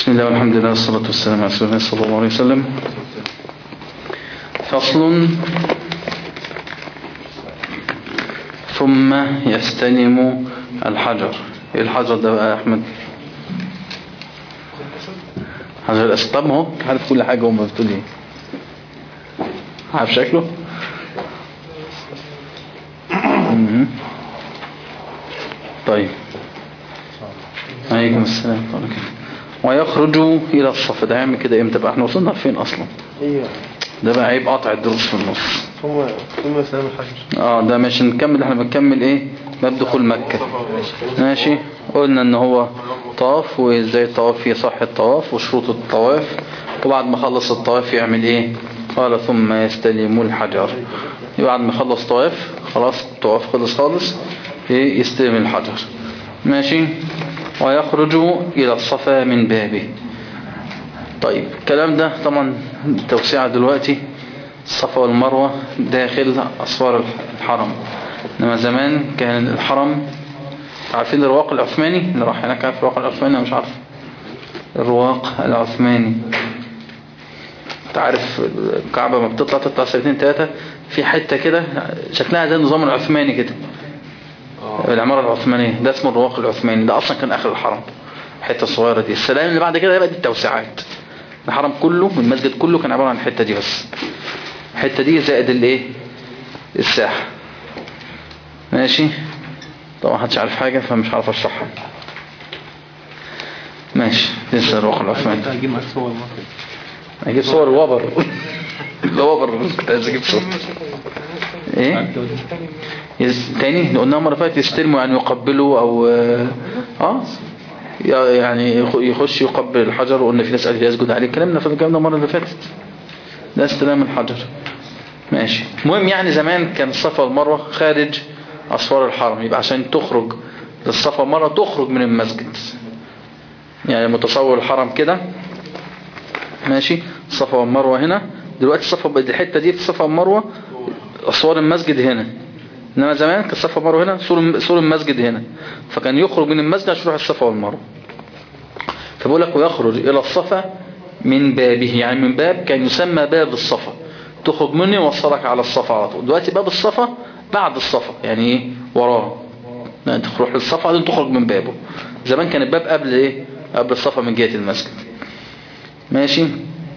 بسم الله والحمد لله والصلاة والسلام على رسول الله صلى الله عليه وسلم فصل ثم يستلم الحجر ايه الحجر ده بقى يا احمد حجر الاسود طب ما هو عارف كل حاجة وما بتقول ايه عارف شكله مهم. طيب عليكم السلام ورحمة الله وبركاته. ويخرج إلى الصف ده يعمل كده امتى بقى احنا وصلنا فين أصلا ايوه ده بقى عيب قطع الدروس في النص ثم ثم سلام الحجر اه ده مش نكمل احنا بنكمل ايه باب دخول مكة ماشي قلنا ان هو طاف وازاي الطواف يصح الطواف وشروط الطواف وبعد ما خلص الطواف يعمل ايه قال ثم يستلم الحجر بعد ما يخلص طواف خلاص الطواف خلص خالص ايه يستلم الحجر ماشي ويخرج الى الصفا من بابه طيب الكلام ده طبعا توسيع دلوقتي الصفا والمروة داخل أسوار الحرم إنما زمان كان الحرم عارفين الرواق العثماني اللي راح هناك عارف الرواق العثماني أنا مش عارف الرواق العثماني انت عارف الكعبة ما بتطلع تطلع سنتين ثلاثة في حتة كده شكلها زي النظام العثماني كده العمارة العثمانية ده اسمه الرواق العثماني ده أصلا كان آخر الحرم الحتة الصغيرة دي السلام اللي بعد كده بقى دي التوسعات الحرم كله والمسجد كله كان عبارة عن الحتة دي بس الحتة دي زائد الايه الساحة ماشي طبعا محدش عارف حاجة فمش عارف اشرحها ماشي لسه الرواق العثماني هجيب معاك صور مصر اجيب صور الوبر الوبر كنت عايز اجيب صور ايه يس- تاني اللي قلناها مرة فاتت يستلموا يعني يقبلوا او اه يعني يخ- يخش يقبل الحجر وقلنا في ناس قالت يسجد عليه كلامنا في الكلام ده المرة اللي فاتت ده استلام الحجر ماشي المهم يعني زمان كان الصفا والمروة خارج أسوار الحرم يبقى عشان تخرج للصفا والمروة تخرج من المسجد يعني متصور الحرم كده ماشي الصفا والمروة هنا دلوقتي الصفا بقت الحتة دي في الصفا والمروة أسوار المسجد هنا إنما زمان كان الصفا والمروة هنا سور سور المسجد هنا فكان يخرج من المسجد عشان يروح الصفا والمروة فبقول لك ويخرج إلى الصفا من بابه يعني من باب كان يسمى باب الصفا تخرج منه يوصلك على الصفا على طول دلوقتي باب الصفا بعد الصفا يعني ايه وراه يعني تروح للصفا بعدين تخرج من بابه زمان كان الباب قبل ايه قبل الصفا من جهة المسجد ماشي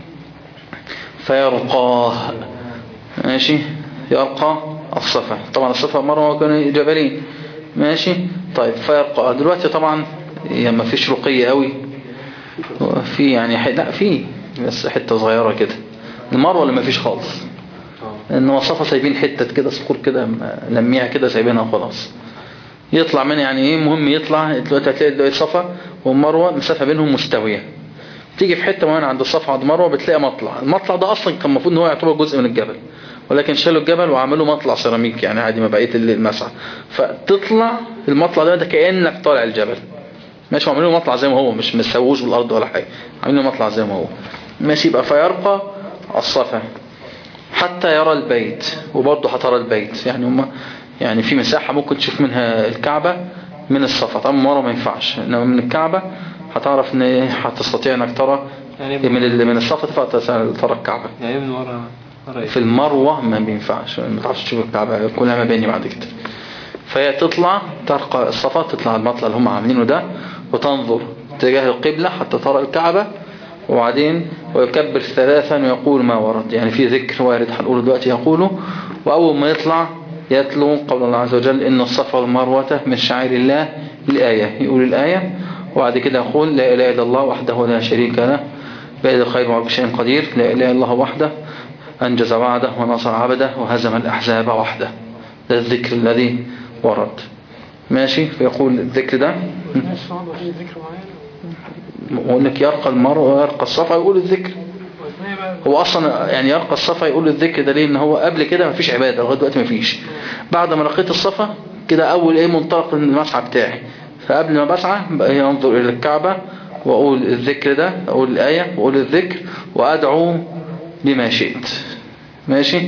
فيرقاه ماشي يرقى الصفا طبعا الصفا مرة كانوا جبلين ماشي طيب فيرقى دلوقتي طبعا يعني ما فيش رقي قوي في يعني ح- لا في بس حتة صغيرة كده المروة اللي ما فيش خالص انما الصفا سايبين حتة كده صخور كده م- لميها كده سايبينها خلاص يطلع من يعني ايه مهم يطلع دلوقتي هتلاقي دلوقتي الصفا والمروة مسافة بينهم مستوية تيجي في حتة معينة عند الصفا عند مروة بتلاقي مطلع المطلع ده اصلا كان المفروض ان هو يعتبر جزء من الجبل ولكن شالوا الجبل وعملوا مطلع سيراميك يعني عادي ما بقية المسعى فتطلع المطلع ده ده كأنك طالع الجبل ماشي عاملين له مطلع زي ما هو مش مسووش بالارض ولا حاجه عاملين له مطلع زي ما هو ماشي يبقى فيرقى الصفا حتى يرى البيت وبرضه هترى البيت يعني هم يعني في مساحة ممكن تشوف منها الكعبة من الصفا طبعا مرة ما ينفعش انما من الكعبة هتعرف ان إيه، هتستطيع انك ترى يعني من ال- من الصفا تفضل ترى الكعبة يعني من ورا ورا ايه في المروة ما بينفعش ما تعرفش تشوف الكعبة كلها مباني بعد كده فهي تطلع ترقى الصفا تطلع المطلع اللي هم عاملينه ده وتنظر تجاه القبلة حتى ترى الكعبة وبعدين ويكبر ثلاثا ويقول ما ورد يعني في ذكر وارد هنقوله دلوقتي يقوله وأول ما يطلع يتلو قول الله عز وجل إن الصفا والمروة من شعائر الله الآية يقول الآية وبعد كده يقول لا إله إلا الله وحده لا شريك له بيد الخير وعلى كل شيء قدير لا إله إلا الله وحده أنجز وعده ونصر عبده وهزم الأحزاب وحده ده الذكر الذي ورد ماشي فيقول الذكر ده مش واضح في ذكر معين يقول لك يرقى المرء ويرقى الصفا يقول الذكر وإزاي بقى هو اصلا يعني يرقى الصفا يقول الذكر ده ليه ان هو قبل كده مفيش عباده لغايه دلوقتي مفيش بعد ما لقيت الصفا كده اول ايه منطلق المسعى بتاعي فقبل ما بسعى بقى ينظر الى الكعبه واقول الذكر ده اقول الايه واقول الذكر وادعو بما شئت ماشي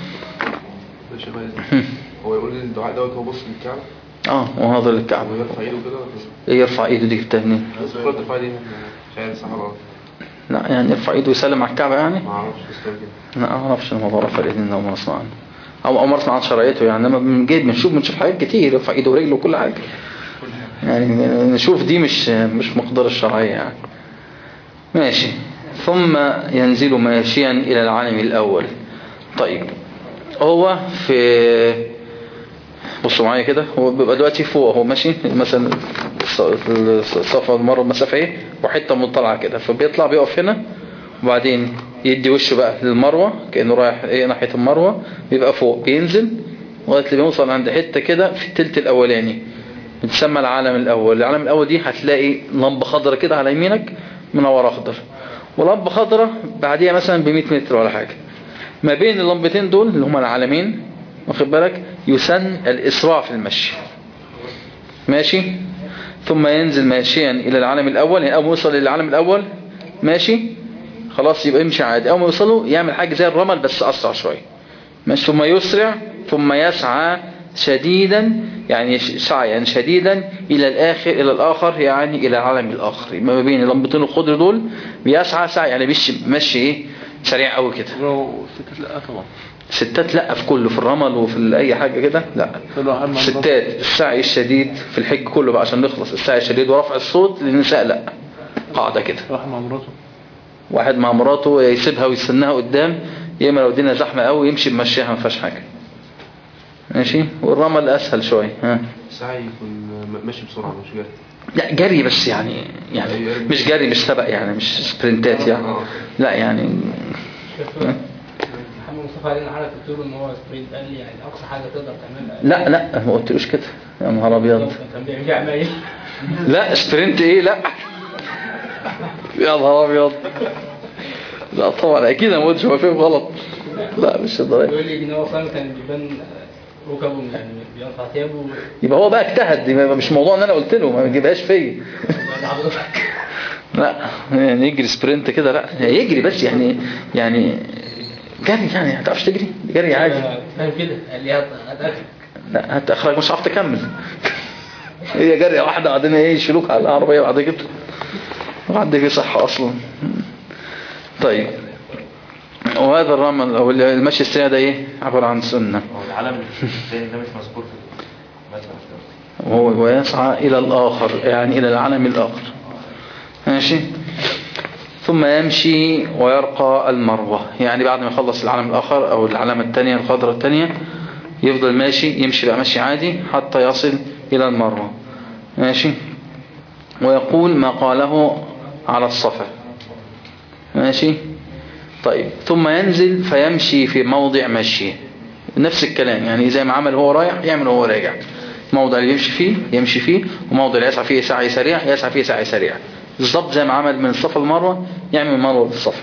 ماشي غاية هو يقول لي الدعاء دوت هو بص للكعبة اه وناظر للكعبه ويرفع ايده كده ولا يرفع ايده دي جبتها منين بس كل الدفاع دي تخيل صح ولا غلط لا يعني يرفع ايده ويسلم على الكعبة يعني ما اعرفش بس كده كده لا ما اعرفش الموضوع رفع الايدين ده وما اسمع عنه او او اسمع عن شرعيته يعني لما بنجي بنشوف بنشوف حاجات كتير يرفع ايده ورجله وكل حاجة يعني نشوف دي مش مش مقدار الشرعية يعني ماشي ثم ينزل ماشيا إلى العالم الأول طيب هو في بصوا معايا كده هو بيبقى دلوقتي فوق هو ماشي مثلا الص- الصفا والمروه المسافه ايه وحته مطلعه كده فبيطلع بيقف هنا وبعدين يدي وشه بقى للمروه كانه رايح ايه ناحيه المروه بيبقى فوق بينزل لغايه اللي بيوصل عند حته كده في التلت الاولاني بتسمى العالم الاول العالم الاول دي هتلاقي لمبه خضراء كده على يمينك منور اخضر ولمبه خضراء بعديها مثلا ب 100 متر ولا حاجه ما بين اللمبتين دول اللي هما العالمين واخد بالك يسن الإسراع في المشي ماشي ثم ينزل ماشيا إلى العالم الأول يعني أول ما يوصل للعالم الأول ماشي خلاص يبقى يمشي عادي أول ما يوصله يعمل حاجة زي الرمل بس أسرع شوية ماشي ثم يسرع ثم يسعى شديدا يعني سعيا شديدا إلى الآخر إلى الآخر يعني إلى العالم الآخر ما بين اللمبتين الخضر دول بيسعى سعي يعني بيمشي ماشي إيه سريع قوي كده لو ستة لا طبعا ستات لا في كله في الرمل وفي ال- اي حاجة كده لا فلو عم ستات السعي الشديد في الحج كله بقى عشان نخلص السعي الشديد ورفع الصوت للنساء لا قاعدة كده راح مع مراته واحد مع مراته يسيبها ويستناها قدام يا اما لو الدنيا زحمة قوي يمشي بمشيها ما فيهاش حاجة ماشي والرمل اسهل شوية ها السعي يكون م- ماشي بسرعة مش جري لا جري بس يعني يعني مش جري مش سبق يعني مش سبرنتات يعني لا يعني محمد مصطفى علينا حاجه قلت له ان هو سبرينت قال لي يعني اقصى حاجه تقدر تعملها لا لا ما قلتلوش كده يا نهار ابيض كان بيعمل عمايل لا سبرنت ايه لا يا نهار ابيض لا طبعا اكيد انا ما قلتش هو فاهم غلط لا مش الدرجه بيقول لي ان هو فعلا كان بيبان ركبه يعني بيرفع ثيابه يبقى هو بقى اجتهد يبقى مش موضوع ان انا قلت له ما يجيبهاش فيا حضرتك لا يعني يجري سبرنت كده لا يجري بس يعني يعني جري يعني ما تعرفش تجري جري عادي فاهم كده قال لي هات هات اكل لا هتأخرك مش هتعرف تكمل هي جري واحدة بعدين ايه يشيلوك على العربية بعد كده بعد كده صح اصلا طيب وهذا الرمل او المشي السريع ده ايه عبارة عن سنة هو العالم الثاني ده مش مذكور في المثل وهو ويسعى الى الاخر يعني الى العالم الاخر ماشي ثم يمشي ويرقى المروة يعني بعد ما يخلص العالم الآخر أو العلامة الثانية الخضرة الثانية يفضل ماشي يمشي بقى ماشي عادي حتى يصل إلى المروة ماشي ويقول ما قاله على الصفا ماشي طيب ثم ينزل فيمشي في موضع مشيه نفس الكلام يعني زي ما عمل هو رايح يعمل وهو راجع موضع اللي يمشي فيه يمشي فيه وموضع اللي يسعى فيه سعي سريع يسعى فيه سعي سريع بالضبط زي ما عمل من الصفا المروة يعمل من المروة للصفا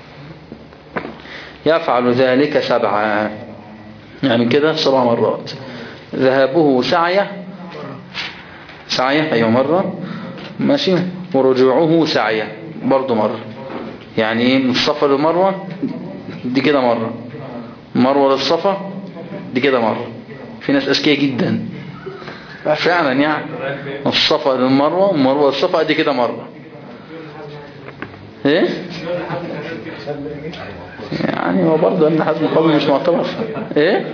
يفعل ذلك سبعة يعني كده سبع مرات ذهابه سعية سعية أيوة مرة ماشي ورجوعه سعية برضو مرة يعني ايه من الصفا للمروة دي كده مرة مروة للصفا دي كده مرة في ناس أذكياء جدا فعلا يعني من الصفا للمروة ومروة للصفا دي كده مرة ايه يعني هو برضه ان حد قول مش معتبر ايه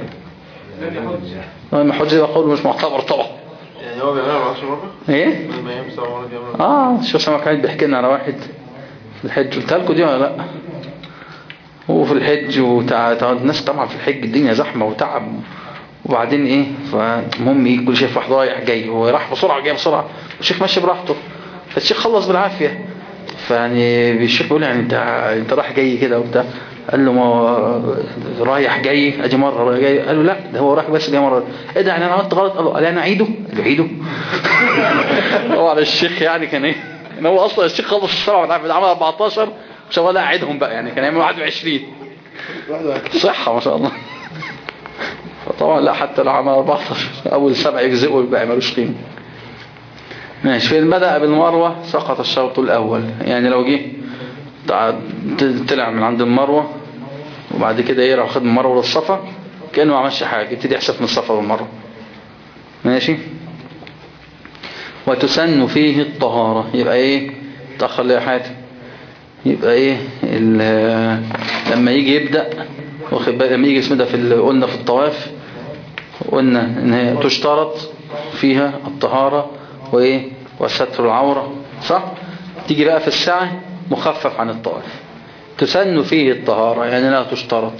ما حد يبقى قول مش معتبر طبعا يعني هو بيعملها ما 10 مرة ايه لما يوم سبع مرات بيعملها اه شو سمك عيد بيحكي لنا على واحد في الحج قلت لكم دي ولا لا هو في الحج وتع... تع- الناس طبعا في الحج الدنيا زحمة وتعب وبعدين ايه فالمهم ايه كل شيخ واحد رايح جاي هو راح بسرعة جاي بسرعة والشيخ ماشي براحته فالشيخ خلص بالعافية فيعني الشيخ بيقول يعني انت انت رايح جاي كده وبتاع قال له ما هو رايح جاي ادي مرة رايح جاي قال له لا ده هو رايح بس جاي مرة ايه ده يعني انا عملت غلط قال له قال انا اعيده قال له عيده طبعا الشيخ يعني كان ايه ان هو اصلا الشيخ خلص السبعة والعافية ده عمل 14 وشغال اعيدهم بقى يعني كان يعمل 21 صحة ما شاء الله فطبعا لا حتى لو عمل 14 اول سبع يجزئوا يبقى ملوش قيمة ماشي فإن بدأ بالمروة سقط الشوط الأول يعني لو جه تع- طلع من عند المروة وبعد كده ايه راح خد من المروة للصفا كأنه ما عملش حاجة يبتدي يحسب من الصفا والمروة ماشي وتسن فيه الطهارة يبقى ايه تأخر ليه يا حاتم يبقى ايه ال- لما يجي يبدأ واخد بالك لما يجي اسمه ده في ال- قلنا في الطواف قلنا ان هي تشترط فيها الطهارة وايه وستر العورة صح تيجي بقى في السعي مخفف عن الطواف تسن فيه الطهارة يعني لا تشترط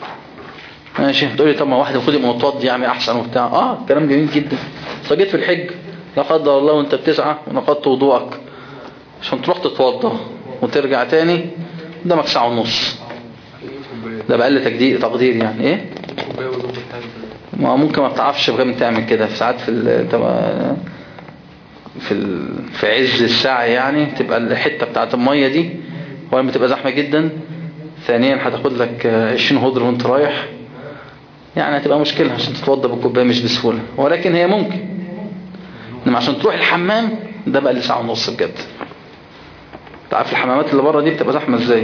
ماشي تقولي طب ما واحد المفروض يبقى متوضي يعني احسن وبتاع اه كلام جميل جدا فجيت في الحج لا قدر الله وانت بتسعى ونقضت وضوءك عشان تروح تتوضى وترجع تاني قدامك ساعة ونص ده بقل تقدير تقدير يعني ايه كوبايه وظبط حاجه ما ممكن ما بتعرفش بكام تعمل كده في ساعات في ال- تبقى في ال... في عز الساعة يعني تبقى الحتة بتاعت المية دي ولا بتبقى زحمة جدا ثانيا هتاخد لك آه، 20 هدر وانت رايح يعني هتبقى مشكلة عشان تتوضى بالكوباية مش بسهولة ولكن هي ممكن انما عشان تروح الحمام ده بقى لي ساعة ونص بجد انت عارف الحمامات اللي بره دي بتبقى زحمة ازاي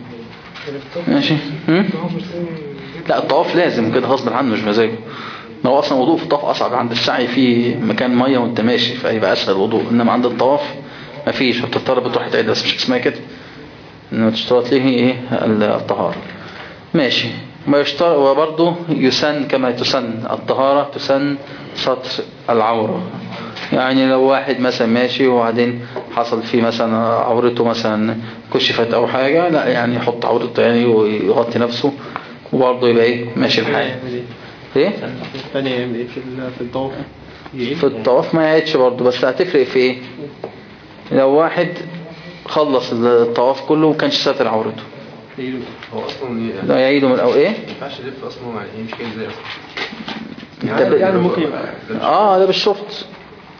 ماشي هم؟ لا الطواف لازم كده غصب عنه مش مزاجه ما هو اصلا وضوء في الطواف اصعب عند السعي في مكان ميه وانت ماشي فيبقى اسهل الوضوء انما عند الطواف ما فيش فبتضطر بتروح تعيد بس مش اسمها كده انما تشترط ليه ايه الطهارة ماشي ما يشترط وبرضه يسن كما تسن الطهارة تسن سطر العورة يعني لو واحد مثلا ماشي وبعدين حصل فيه مثلا عورته مثلا كشفت او حاجة لا يعني يحط عورته يعني ويغطي نفسه وبرضه يبقى ايه ماشي الحال يعمل ايه؟ ايه الثانية يعمل ايه في ال- في الطواف؟ يعيد؟ في الطواف ما يعيدش برضه بس هتفرق في ايه لو واحد خلص الطواف كله وكانش ساتر عورته يعيد. هو اصلا يعني لا يعيده من او ايه ما ينفعش يلف اصلا يعني يمشي كده ازاي اصلا انت ب- يعني ممكن يبقى اه ده بالشفط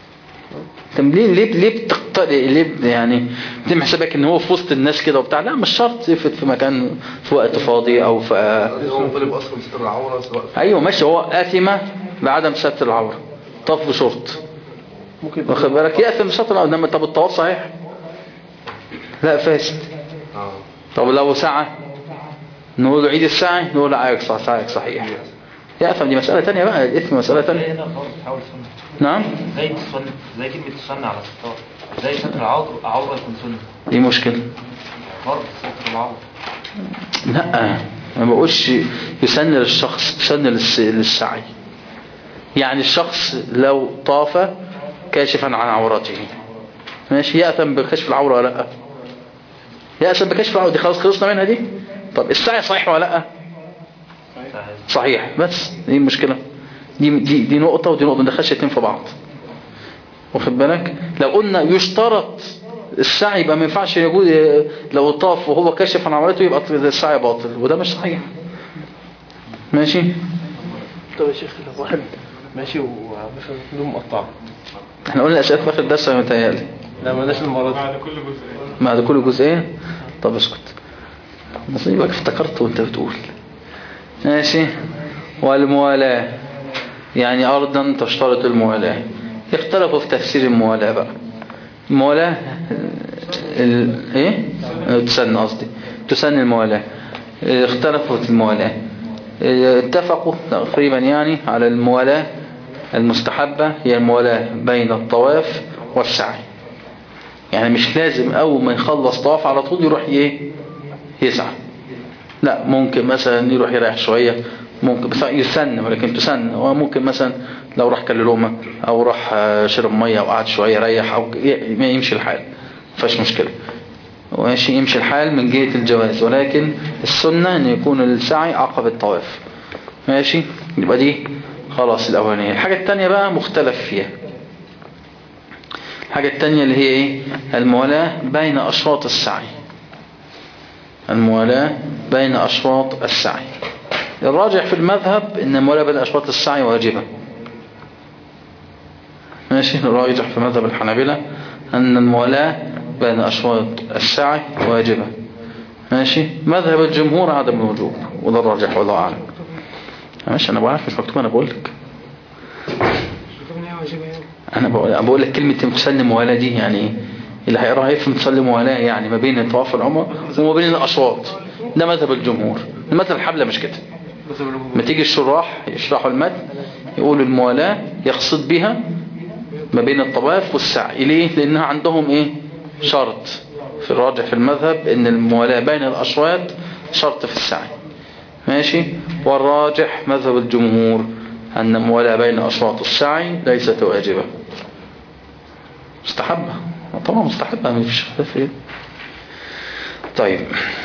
طب ليه ليه ليه بتقتري ليه ب- يعني بتعمل حسابك ان هو في وسط الناس كده وبتاع لا مش شرط يفت في مكان في وقت فاضي او في هو مطالب اصلا ستر العوره سواء في ايوه ماشي هو آثمة بعدم ستر العورة طف بشرط ممكن يبقى- واخد بالك يأثم بستر العورة انما طب الطواف صحيح لا فاسد اه طب لو ساعة نقول له عيد الساعة نقول له عايك صح ساعك صحيح يأثم دي مسألة تانية بقى الإثم مسألة زي تانية هنا برضه تحاول سنة نعم زي السنة زي كلمة السنة على الستار زي ستر العورة عورة يكون سنة دي مشكلة فرض ستر العورة لا ما بقولش يسن للشخص يسن للس- للسعي يعني الشخص لو طاف كاشفا عن عورته ماشي يأثم بكشف العورة ولا لا يأثم بكشف العورة دي خلاص خلصنا منها دي طب السعي صحيح ولا لا صحيح بس دي المشكلة دي, دي, دي نقطة ودي نقطة ما دخلش اتنين في بعض واخد بالك لو قلنا يشترط السعي يبقى ما ينفعش يجوز لو طاف وهو كشف عن عورته يبقى السعي باطل وده مش صحيح ماشي طب يا شيخ لو واحد ماشي ومثلا هدوم مقطعة احنا قلنا الاسئله في اخر الدرس يا متهيألي لا مالناش المرة دي بعد كل جزء بعد كل جزئين طب اسكت نصيبك افتكرت وانت بتقول ماشي والموالاة يعني أرضا تشترط الموالاة اختلفوا في تفسير الموالاة بقى الموالاة ال... ايه تسن قصدي تسن الموالاة اختلفوا في الموالاة اتفقوا تقريبا يعني على الموالاة المستحبة هي الموالاة بين الطواف والسعي يعني مش لازم اول ما يخلص طواف على طول يروح ايه يسعى لا ممكن مثلا يروح يريح شوية ممكن بس يسن ولكن تسن وممكن مثلا لو راح كل لقمة او راح آه، شرب مية او قعد شوية يريح او ي- ما يمشي الحال فاش مشكلة ماشي يمشي الحال من جهة الجواز ولكن السنة ان يكون السعي عقب الطواف ماشي يبقى دي خلاص الاولانية الحاجة التانية بقى مختلف فيها الحاجة التانية اللي هي ايه الموالاة بين اشواط السعي الموالاة بين اشواط السعي الراجح في المذهب ان الموالاة بين اشواط السعي واجبة ماشي الراجح في مذهب الحنابلة ان الموالاة بين اشواط السعي واجبة ماشي مذهب الجمهور عدم الوجوب وده الراجح والله اعلم ماشي انا بعرف مش مكتوب انا بقول لك شوف ان هي واجبه يعني انا بقول, أنا بقول لك كلمة مسلم موالاة دي يعني ايه اللي هيقراها يفهم مسلم موالاة يعني ما بين طواف العمر وما بين الاشواط ده مذهب الجمهور المذهب الحبلة مش كده بس بنقول ما تيجي الشراح يشرحوا المتن يقولوا الموالاة يقصد بها ما بين الطواف والسعي ليه لانها عندهم ايه شرط في الراجح في المذهب ان الموالاة بين الاشواط شرط في السعي ماشي والراجح مذهب الجمهور ان الموالاة بين اشواط السعي ليست واجبة مستحبة طبعا مستحبة مفيش خلاف فيه طيب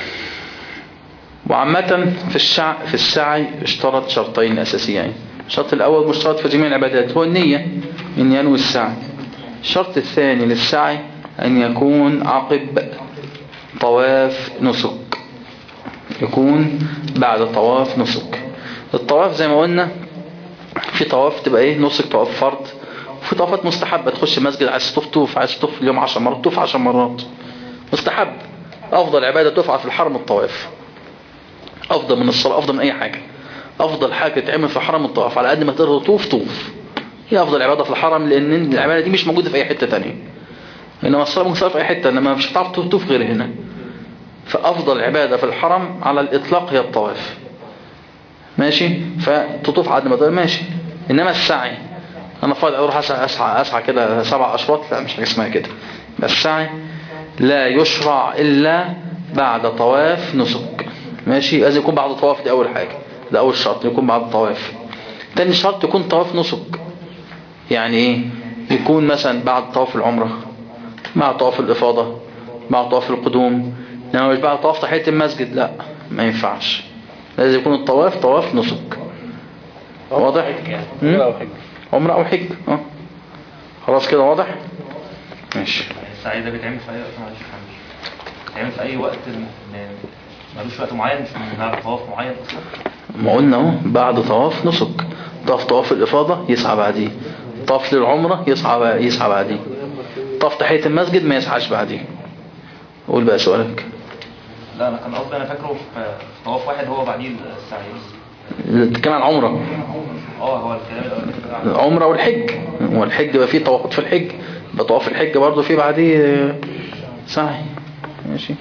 وعامة في الشع في السعي اشترط شرطين أساسيين الشرط الأول مشترط في جميع العبادات هو النية من ينوي السعي الشرط الثاني للسعي أن يكون عقب طواف نسك يكون بعد طواف نسك الطواف زي ما قلنا في طواف تبقى ايه نسك طواف فرض وفي طوافات مستحبة تخش مسجد عايز تطوف طوف عايز تطوف في اليوم 10 مرات طوف 10 مرات مستحب أفضل عبادة تفعل في الحرم الطواف أفضل من الصلاة أفضل من أي حاجة أفضل حاجة تعمل في حرم الطواف على قد ما تقدر تطوف طوف هي أفضل عبادة في الحرم لأن العبادة دي مش موجودة في أي حتة تانية إنما الصلاة ممكن تصير في أي حتة إنما مش هتعرف تطوف غير هنا فأفضل عبادة في الحرم على الإطلاق هي الطواف ماشي فتطوف على قد ما تقدر ماشي إنما السعي أنا فاضي أروح أسعى, أسعى, أسعى كده سبع أشواط لا مش حاجة اسمها كده السعي لا يشرع إلا بعد طواف نسك ماشي لازم يكون بعد طواف دي أول حاجة ده أول شرط يكون بعد طواف تاني شرط يكون طواف نسك يعني إيه يكون مثلا بعد طواف العمرة مع طواف الإفاضة مع طواف القدوم إنما مش بعد طواف تحية المسجد لا ما ينفعش لازم يكون الطواف طواف نسك واضح مم؟ أو حج عمرة أو حج اه خلاص كده واضح ماشي السعي ده بيتعمل في اي وقت معلش معلش بيتعمل في اي وقت م- م- ملوش وقت معين مش من طواف معين اصلا ما قلنا اهو بعد طواف نسك طاف طواف الإفاضة يسعى بعديه طاف للعمرة يسعى يسعى بعديه طاف تحية المسجد ما يسعاش بعديه قول بقى سؤالك لا انا كان قصدي انا فاكره في في طواف واحد هو بعديه السعي بس كمان العمرة اه هو الكلام الاولاني بتاع العمرة والحج والحج بقى فيه طوافات في الحج يبقى طواف الحج برضه فيه بعديه آه، سعي ماشي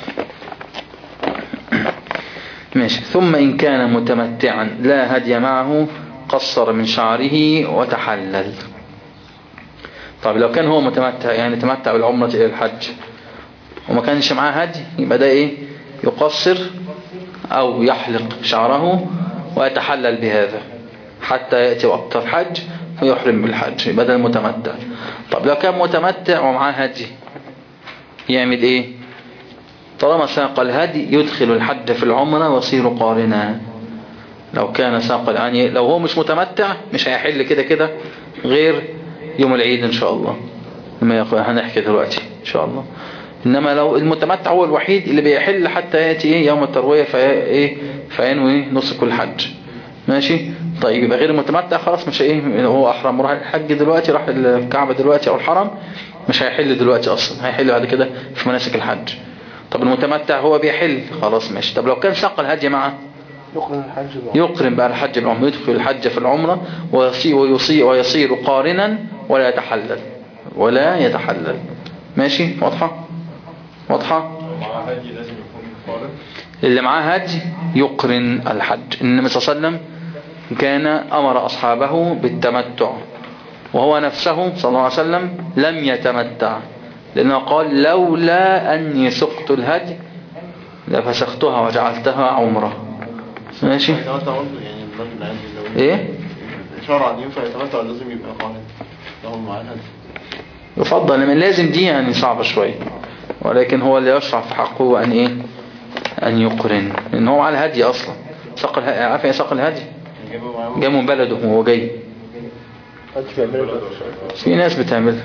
ماشي ثم إن كان متمتعا لا هدي معه قصر من شعره وتحلل طب لو كان هو متمتع يعني تمتع بالعمرة إلى الحج وما كانش معاه هدي يبقى ده إيه يقصر أو يحلق شعره ويتحلل بهذا حتى يأتي وقت الحج ويحرم بالحج يبقى ده المتمتع طب لو كان متمتع ومعاه هدي يعمل ايه طالما ساق الهدي يدخل الحج في العمرة ويصير قارنا لو كان ساق يعني لو هو مش متمتع مش هيحل كده كده غير يوم العيد ان شاء الله لما يقول هنحكي دلوقتي ان شاء الله انما لو المتمتع هو الوحيد اللي بيحل حتى ياتي ايه يوم الترويه في ايه فينوي نسك الحج ماشي طيب يبقى غير المتمتع خلاص مش ايه هو احرم راح الحج دلوقتي راح الكعبه دلوقتي او الحرم مش هيحل دلوقتي اصلا هيحل بعد كده في مناسك الحج طب المتمتع هو بيحل خلاص ماشي طب لو كان ساق الهدي معه يقرن الحج بعمرة يقرن بقى الحج بالعمرة يدخل الحج في العمرة ويصير, ويصير, ويصير قارنا ولا يتحلل ولا يتحلل ماشي واضحة واضحة مع هدي لازم يكون قارن اللي معاه هدي يقرن الحج النبي صلى الله عليه وسلم كان أمر أصحابه بالتمتع وهو نفسه صلى الله عليه وسلم لم يتمتع لأنه قال لولا أني سقت الهدي لفسختها وجعلتها عمره ماشي يتمتع برضه يعني الراجل عادي لو ايه شرعا ينفع يتمتع ولا لازم يبقى قارن لو هو معاه الهدي يفضل لمن لازم دي يعني صعبة شوية ولكن هو اللي يشرع في حقه أن إيه أن يقرن لأن هو على الهدي أصلا ساق الهدي عارف ايه ساق الهدي يعني جايبه معاه جاي من بلده وهو جاي محدش بيعملها في ناس بتعملها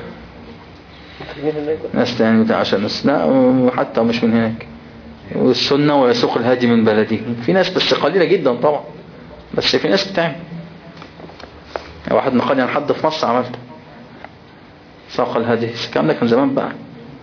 ناس تعمل بتاع عشان الناس لا وحتى مش من هناك والسنة ويسوق الهدي من بلده في ناس بس قليلة جدا طبعا بس في ناس بتعمل واحد نقل عن حد في مصر عملته ساق الهدي بس الكلام ده كان زمان بقى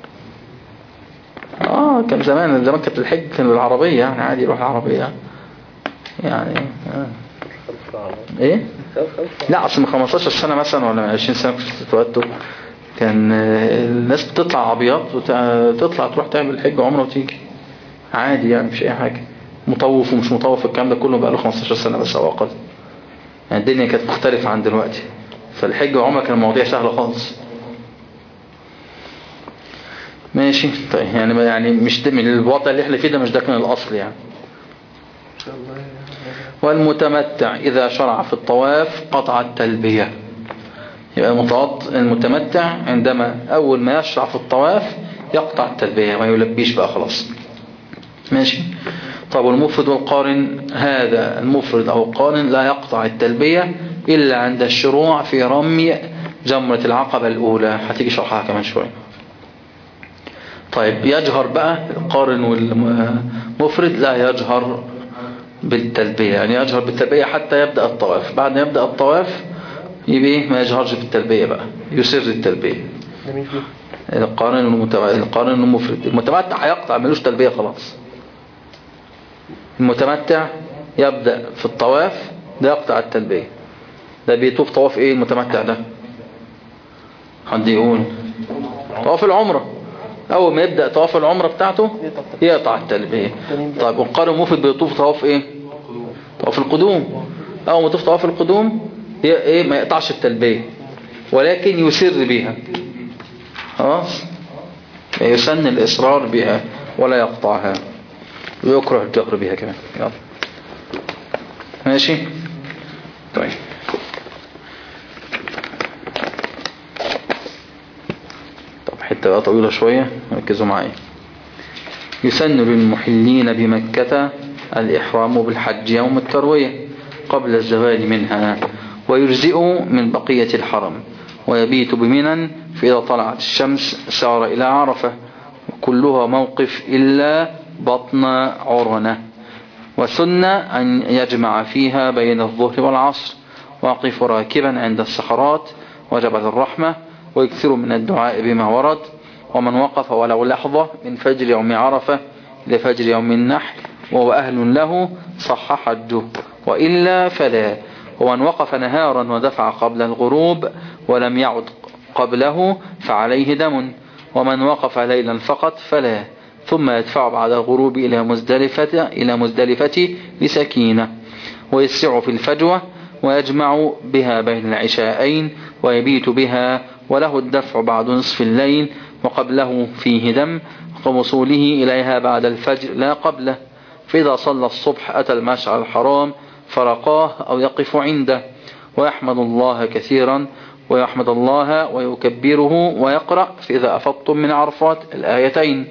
اه كان زمان زمان كانت الحج كان بالعربية يعني عادي يروح العربية يعني آه. ايه لا اصل من 15 سنة مثلا ولا من 20 سنة كنت اتولدت كان آه، الناس بتطلع عربيات وتطلع تروح تعمل حج وعمره وتيجي عادي يعني مفيش اي حاجة مطوف ومش مطوف الكلام ده كله بقى له 15 سنة بس او اقل يعني الدنيا كانت مختلفة عن دلوقتي فالحج وعمره كان المواضيع سهلة خالص ماشي طيب يعني ما- يعني مش ده من الوضع اللي احنا فيه ده مش ده كان الاصل يعني ان شاء الله والمتمتع إذا شرع في الطواف قطع التلبية يبقى المتوط- المتمتع عندما أول ما يشرع في الطواف يقطع التلبية ما يلبيش بقى خلاص ماشي طب والمفرد والقارن هذا المفرد أو القارن لا يقطع التلبية إلا عند الشروع في رمي جمرة العقبة الأولى هتيجي شرحها كمان شوية طيب يجهر بقى القارن والمفرد لا يجهر بالتلبية يعني يجهر بالتلبية حتى يبدأ الطواف بعد ما يبدأ الطواف يبقى إيه؟ ما يجهرش بالتلبية بقى يسر التلبية ده مين فيه القارن والمتمتع القارن والمفرد المتمتع هيقطع ملوش تلبية خلاص المتمتع يبدأ في الطواف ده يقطع التلبية ده بيطوف طواف ايه المتمتع ده حد يقول طواف العمرة اول ما يبدأ طواف العمرة بتاعته يقطع التلبية طيب والقارن والمفرد بيطوف طواف ايه طواف القدوم اول ما يطوف طواف القدوم ي- ايه ما يقطعش التلبية ولكن يسر بيها خلاص يسن الإصرار بها ولا يقطعها ويكره الجهر بها كمان يلا ماشي طيب طب حتة بقى طويلة شوية ركزوا معايا يسن للمحلين بمكة الإحرام بالحج يوم التروية قبل الزوال منها ويجزئ من بقية الحرم ويبيت بمنى فإذا طلعت الشمس سار إلى عرفة وكلها موقف إلا بطن عرنة وسن أن يجمع فيها بين الظهر والعصر ويقف راكبا عند الصخرات وجبل الرحمة ويكثر من الدعاء بما ورد ومن وقف ولو لحظة من فجر يوم عرفة إلى فجر يوم النحر وهو أهل له صح حجه وإلا فلا ومن وقف نهارا ودفع قبل الغروب ولم يعد قبله فعليه دم ومن وقف ليلا فقط فلا ثم يدفع بعد الغروب إلى مزدلفة, إلى مزدلفة لسكينة ويسع في الفجوة ويجمع بها بين العشاءين ويبيت بها وله الدفع بعد نصف الليل وقبله فيه دم ووصوله إليها بعد الفجر لا قبله فإذا صلى الصبح أتى المشعر الحرام فرقاه أو يقف عنده ويحمد الله كثيرا ويحمد الله ويكبره ويقرأ فإذا أفضتم من عرفات الآيتين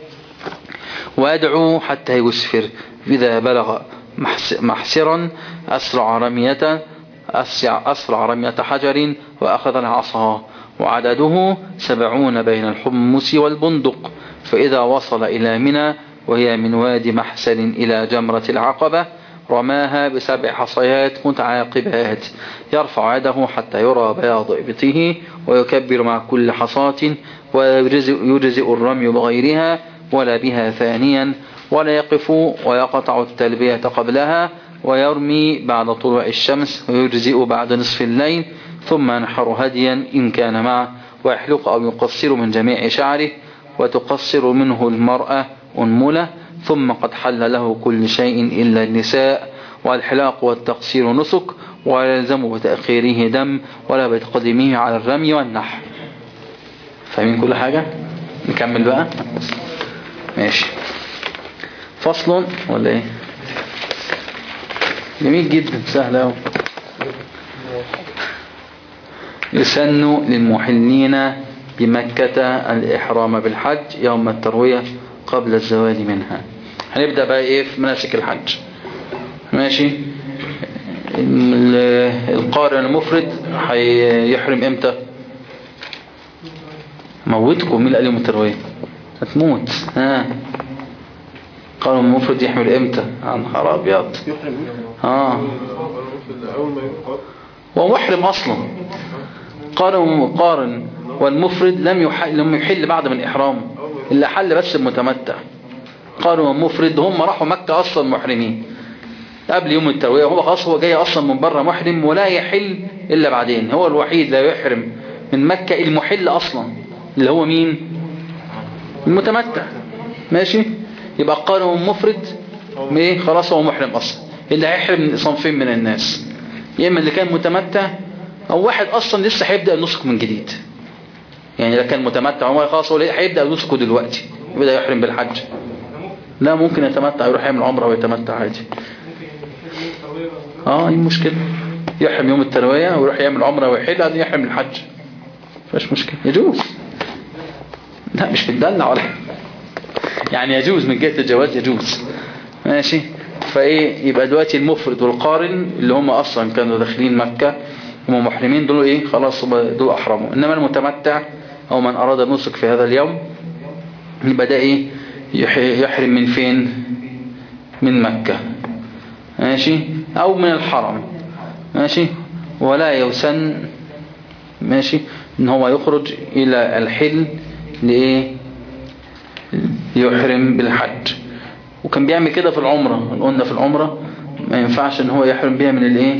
ويدعو حتى يسفر إذا بلغ محس- محسرا أسرع رمية أسرع, أسرع رمية حجر وأخذ العصا وعدده سبعون بين الحمص والبندق فإذا وصل إلى منى وهي من وادي محسن إلى جمرة العقبة رماها بسبع حصيات متعاقبات يرفع يده حتى يرى بياض إبطه ويكبر مع كل حصاة ويجزئ يجزئ الرمي بغيرها ولا بها ثانيا ولا يقف ويقطع التلبية قبلها ويرمي بعد طلوع الشمس ويجزئ بعد نصف الليل ثم ينحر هديا إن كان معه ويحلق أو يقصر من جميع شعره وتقصر منه المرأة أنملة ثم قد حل له كل شيء إلا النساء والحلاق والتقصير نسك ولا يلزم بتأخيره دم ولا بتقديمه على الرمي والنحر فاهمين كل حاجة نكمل بقى ماشي فصل ولا ايه جميل جدا سهل أوي يسن للمحلين بمكة الإحرام بالحج يوم التروية قبل الزوال منها هنبدأ بقى ايه في مناسك الحج ماشي ال- القارن المفرد هيحرم امتى موتكم مين اللي قال يوم التروية هتموت ها قارن المفرد يحمل امتى يا نهار ابيض يحرم اه أول ما ينقض هو محرم اصلا قارن قارن والمفرد لم يحل, لم يحل بعد من احرامه اللي حل بس المتمتع قارن والمفرد هم راحوا مكة اصلا محرمين قبل يوم التروية هو خلاص هو جاي اصلا من بره محرم ولا يحل الا بعدين هو الوحيد لا يحرم من مكة المحل اصلا اللي هو مين المتمتع ماشي يبقى قارن والمفرد ايه خلاص هو محرم اصلا اللي هيحرم من صنفين من الناس يا اما اللي كان متمتع او واحد اصلا لسه هيبدأ النسك من جديد يعني يعني إذا كان متمتع عمره خلاص هو هيبدأ ينسكه دلوقتي يبدأ يحرم بالحج لا ممكن يتمتع يروح يعمل عمره ويتمتع عادي اه ايه المشكلة يحرم يوم التروية ويروح يعمل عمره ويحل بعدين يحرم الحج مفيش مشكلة يجوز لا مش بتدلع ولا يعني يجوز من جهة الجواز يجوز ماشي فايه يبقى دلوقتي المفرد والقارن اللي هم اصلا كانوا داخلين مكة هم محرمين دول ايه خلاص هم دول احرموا انما المتمتع او من اراد النسك في هذا اليوم يبقى ده ايه يح- يحرم من فين من مكة ماشي او من الحرم ماشي ولا يسن ماشي ان هو يخرج الى الحل لايه يحرم بالحج وكان بيعمل كده في العمرة قلنا في العمرة ما ينفعش ان هو يحرم بيها من الايه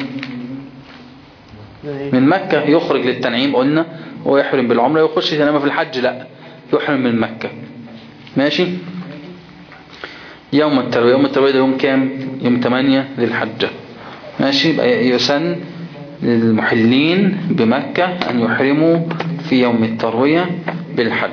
من مكة يخرج للتنعيم قلنا هو يحرم بالعمرة يخش انما في الحج لا يحرم من مكة ماشي يوم التروية يوم التروية ده يوم كام يوم 8 للحجة ماشي يبقى يسن للمحلين بمكة أن يحرموا في يوم التروية بالحج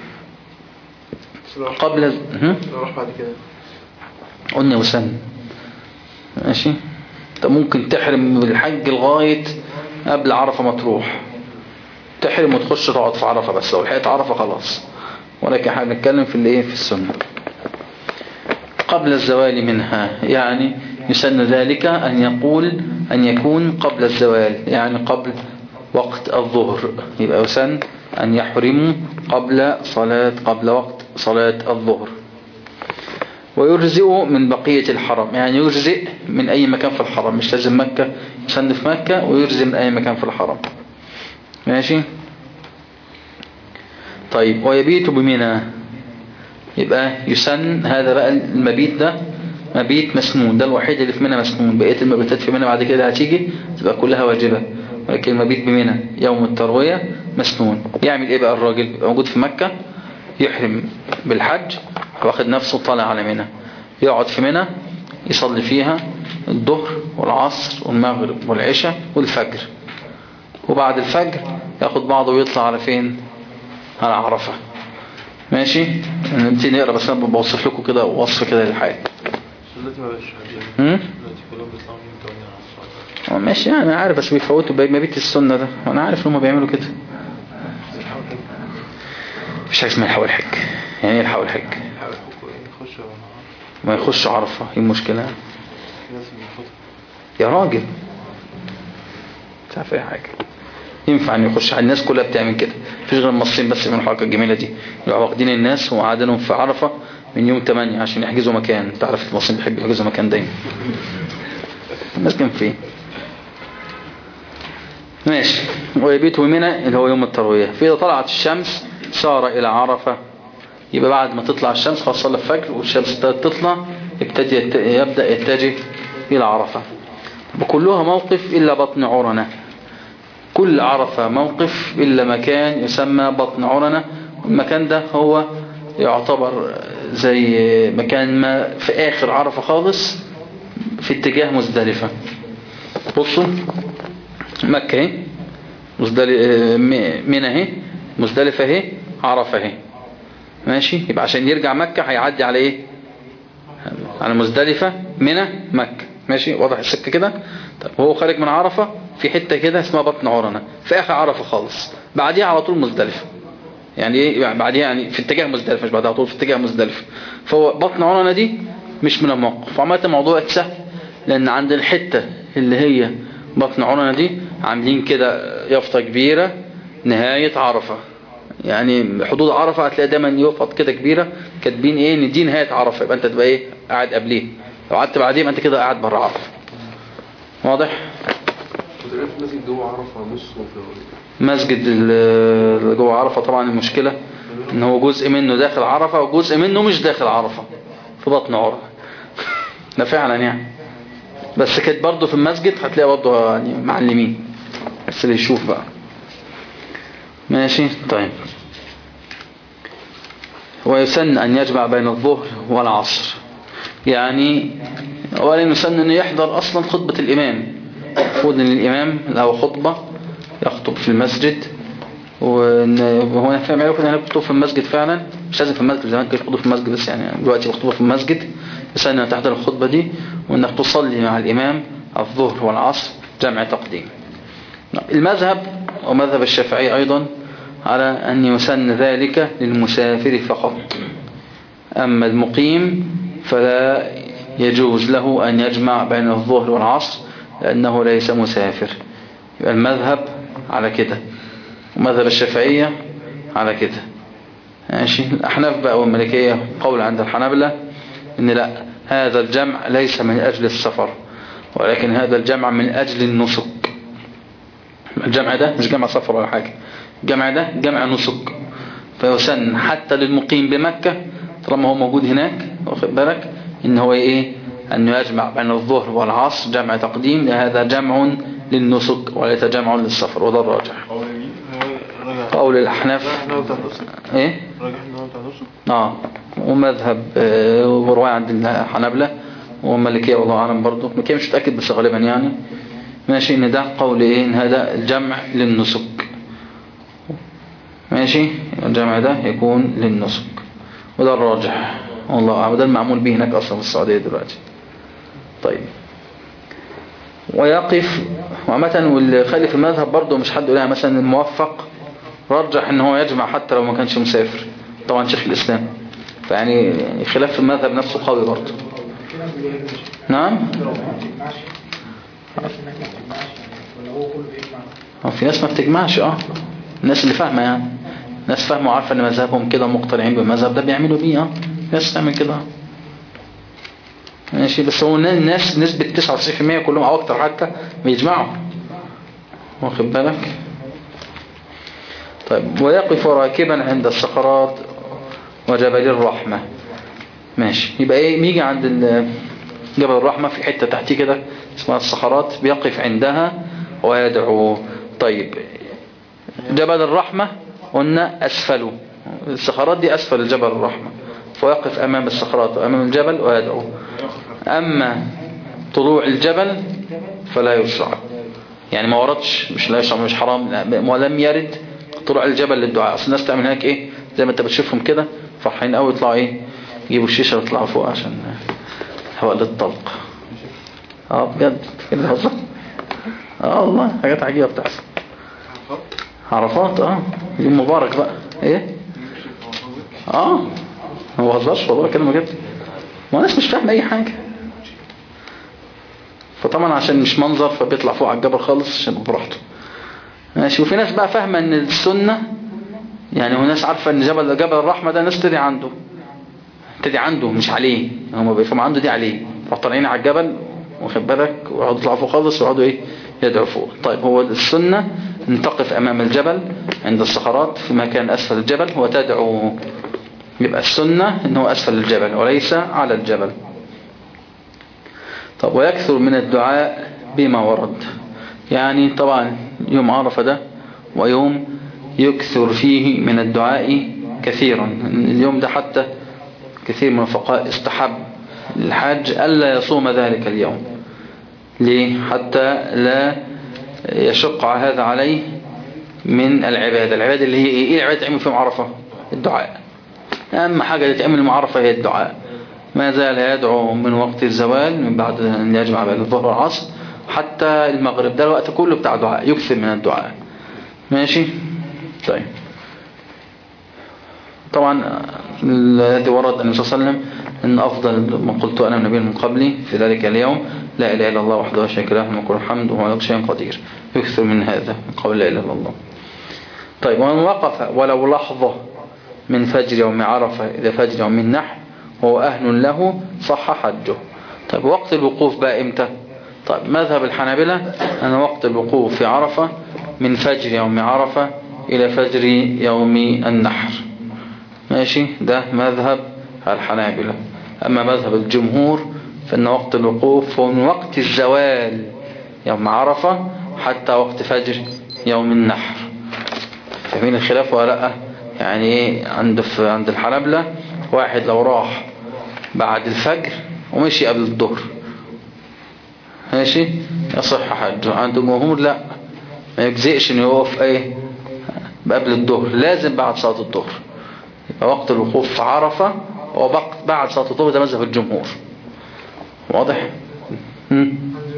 بس لو راح- قبل هم؟ لو راح بعد كده قلنا يسن ماشي انت ممكن تحرم بالحج لغاية قبل عرفة ما تروح تحرم وتخش تقعد في عرفة بس لو لحقت عرفة خلاص ولكن احنا بنتكلم في الايه في السنة قبل الزوال منها يعني يسن ذلك أن يقول أن يكون قبل الزوال يعني قبل وقت الظهر يبقى يسن أن يحرموا قبل صلاة قبل وقت صلاة الظهر ويجزئ من بقية الحرم يعني يجزئ من أي مكان في الحرم مش لازم مكة يسن في مكة ويجزئ من أي مكان في الحرم ماشي طيب ويبيت بمنى يبقى يسن هذا بقى المبيت ده مبيت مسنون ده الوحيد اللي في منى مسنون بقية المبيتات في منى بعد كده هتيجي تبقى كلها واجبة ولكن المبيت بمنى يوم التروية مسنون يعمل ايه بقى الراجل يبقى موجود في مكة يحرم بالحج واخد نفسه طالع على منى يقعد في منى يصلي فيها الظهر والعصر والمغرب والعشاء والفجر وبعد الفجر ياخد بعضه ويطلع على فين على عرفة ماشي نبتدي نقرا بس انا بوصف لكم كده وصف كده للحاجه دلوقتي ما بقاش حاجة هم؟ دلوقتي كلهم بيطلعوا من 8 على الصلاة هو ماشي انا عارف بس بيفوتوا بقى مبيت السنه ده انا عارف ان هم بيعملوا كده مش حاجه اسمها الحول الحج يعني ايه الحول الحج يحاول يحكوا ايه يخشوا ما يخش عرفه ايه المشكله في ناس بيفوتوا يا راجل مش عارف اي حاجه ينفع ان يخش الناس كلها بتعمل كده مفيش غير المصريين بس من الحركه الجميله دي يروحوا واخدين الناس وقاعدينهم في عرفه من يوم 8 عشان يحجزوا مكان تعرف المصريين بيحبوا يحجزوا مكان دايما الناس كان فين ماشي ويبيت منى اللي هو يوم التروية فإذا طلعت الشمس سار إلى عرفة يبقى بعد ما تطلع الشمس خلاص صلى الفجر والشمس تطلع يبتدي يت- يبدأ يتجه إلى عرفة وكلها موقف إلا بطن عرنة كل عرفة موقف إلا مكان يسمى بطن عرنة المكان ده هو يعتبر زي مكان ما في آخر عرفة خالص في اتجاه مزدلفة بصوا مكة اهي مزدل- م- منى اهي مزدلفة اهي عرفة اهي ماشي يبقى عشان يرجع مكة هيعدي على ايه على مزدلفة منى مكة ماشي واضح السكة كده طب وهو خارج من عرفة في حتة كده اسمها بطن عرنة في اخر عرفة خالص بعديها على طول مزدلفة يعني ايه يعني بعديها يعني في اتجاه مزدلفة مش بعدها على طول في اتجاه مزدلفة فهو بطن عرنة دي مش من الموقف وعملت الموضوع سهل لان عند الحتة اللي هي بطن عرنة دي عاملين كده يافطة كبيرة نهاية عرفة يعني حدود عرفة هتلاقي دايما يفط كده كبيرة كاتبين ايه ان دي نهاية عرفة يبقى انت تبقى ايه قاعد قبليه لو قعدت بعديه يبقى انت كده قاعد بره عرفة واضح وتقريبا في مسجد جوه عرفة نص وفي مسجد اللي جوه عرفة طبعا المشكلة ان هو جزء منه داخل عرفة وجزء منه مش داخل عرفة في بطن عرفة ده فعلا يعني بس كانت برضه في المسجد هتلاقي برضه يعني معلمين بس اللي يشوف بقى ماشي طيب ويسن أن يجمع بين الظهر والعصر يعني أولا يسن أن يحضر أصلا خطبة الإمام المفروض أن الإمام له خطبة يخطب في المسجد وهو انا فاهم عليكم ان انا بخطب في المسجد فعلا مش لازم في المسجد زمان كنت بخطب في المسجد بس يعني دلوقتي بخطب في المسجد بس انك تحضر الخطبة دي وانك تصلي مع الامام الظهر والعصر جمع تقديم المذهب ومذهب الشافعي ايضا على ان يسن ذلك للمسافر فقط اما المقيم فلا يجوز له ان يجمع بين الظهر والعصر لانه ليس مسافر يبقى المذهب على كده ومذهب الشافعية على كده ماشي الأحناف بقى والملكية قول عند الحنابلة إن لا هذا الجمع ليس من أجل السفر ولكن هذا الجمع من أجل النسك الجمع ده مش جمع سفر ولا حاجة الجمع ده جمع نسك فيسن حتى للمقيم بمكة طالما هو موجود هناك واخد بالك إن هو إيه أنه يجمع بين الظهر والعصر جمع تقديم هذا جمع للنسك وليس جمع للسفر وده الراجح قول مين؟ هو راجع قول الأحناف راجع ان هو بتاع نص إيه راجع ان هو بتاع نص اه ومذهب آه، ورواية عند الحنابلة ومالكية والله أعلم برضه مالكية مش متأكد بس غالبا يعني ماشي إن ده قول إيه إن هذا الجمع للنسك ماشي الجمع ده يكون للنسك وده الراجح والله أعلم وده المعمول به هناك أصلا في السعودية دلوقتي طيب ويقف وعامة واللي خالف في المذهب برضه مش حد يقول يعني مثلا الموفق رجح ان هو يجمع حتى لو ما كانش مسافر طبعا شيخ الاسلام فيعني خلاف في المذهب نفسه قوي برضه نعم هو في ناس ما بتجمعش اه الناس اللي فاهمة يعني ناس فاهمة وعارفة ان مذهبهم كده مقتنعين بالمذهب ده بيعملوا بيه اه ناس تعمل كده ماشي بس هو الناس نسبة 99% كلهم او اكتر حتى بيجمعوا واخد بالك طيب ويقف راكبا عند الصخرات وجبل الرحمة ماشي يبقى ايه بيجي عند ال- جبل الرحمة في حتة تحتيه كده اسمها الصخرات بيقف عندها ويدعو طيب جبل الرحمة قلنا أسفله الصخرات دي أسفل الجبل الرحمة فيقف أمام الصخرات وأمام الجبل ويدعو أما طلوع الجبل فلا يشرع يعني ما وردش مش لا يشرع مش حرام لا، ولم يرد طلوع الجبل للدعاء اصل الناس تعمل هناك ايه زي ما انت بتشوفهم كده فرحين قوي يطلعوا ايه يجيبوا الشيشه ويطلعوا فوق عشان هواء للطلق اه بجد كده والله اه والله حاجات عجيبه بتحصل عرفات اه يوم مبارك بقى ايه اه ما بهزرش والله كلمه جد ما الناس مش فاهمه اي حاجه فطبعا عشان مش منظر فبيطلع فوق على الجبل خالص عشان يبقى براحته ماشي وفي ناس بقى فاهمه ان السنه يعني وناس عارفه ان جبل جبل الرحمه ده ناس تدعي عنده تدعي عنده مش عليه هم بيفهموا عنده دي عليه فطالعين على الجبل واخد بالك ويقعدوا يطلعوا فوق خالص ويقعدوا ايه يدعوا فوق طيب هو السنه ان تقف امام الجبل عند الصخرات في مكان اسفل الجبل وتدعو يبقى السنه ان هو اسفل الجبل وليس على الجبل طب ويكثر من الدعاء بما ورد يعني طبعا يوم عرفة ده ويوم يكثر فيه من الدعاء كثيرا اليوم ده حتى كثير من الفقهاء استحب الحاج ألا يصوم ذلك اليوم ليه حتى لا يشق هذا عليه من العبادة العبادة اللي هي ايه ايه العبادة تعمل في يوم عرفة الدعاء أهم حاجة اللي تعمل يوم عرفة هي الدعاء ما زال يدعو من وقت الزوال من بعد أن يجمع بين الظهر والعصر حتى المغرب ده الوقت كله بتاع دعاء يكثر من الدعاء ماشي طيب طبعا الذي ورد النبي صلى الله عليه وسلم ان افضل ما قلت انا النبي من قبلي في ذلك اليوم لا اله الا الله وحده لا شريك له له كل الحمد وهو على كل شيء قدير يكثر من هذا من قول لا اله الا الله طيب ومن وقف ولو لحظة من فجر يوم عرفة إلى فجر يوم النحر وهو أهل له صح حجه طيب وقت الوقوف بقى إمتى طيب مذهب الحنابلة أن وقت الوقوف في عرفة من فجر يوم عرفة إلى فجر يوم النحر ماشي ده مذهب الحنابلة أما مذهب الجمهور فإن وقت الوقوف هو من وقت الزوال يوم عرفة حتى وقت فجر يوم النحر فاهمين الخلاف ولا لا يعني ايه عند في عند الحنابلة واحد لو راح بعد الفجر ومشي قبل الظهر ماشي يصح حجه عند الجمهور لا ما يجزئش انه يقف ايه قبل الظهر لازم بعد صلاة الظهر يبقى وقت الوقوف في عرفة هو بق- بعد صلاة الظهر ده مذهب الجمهور واضح مم.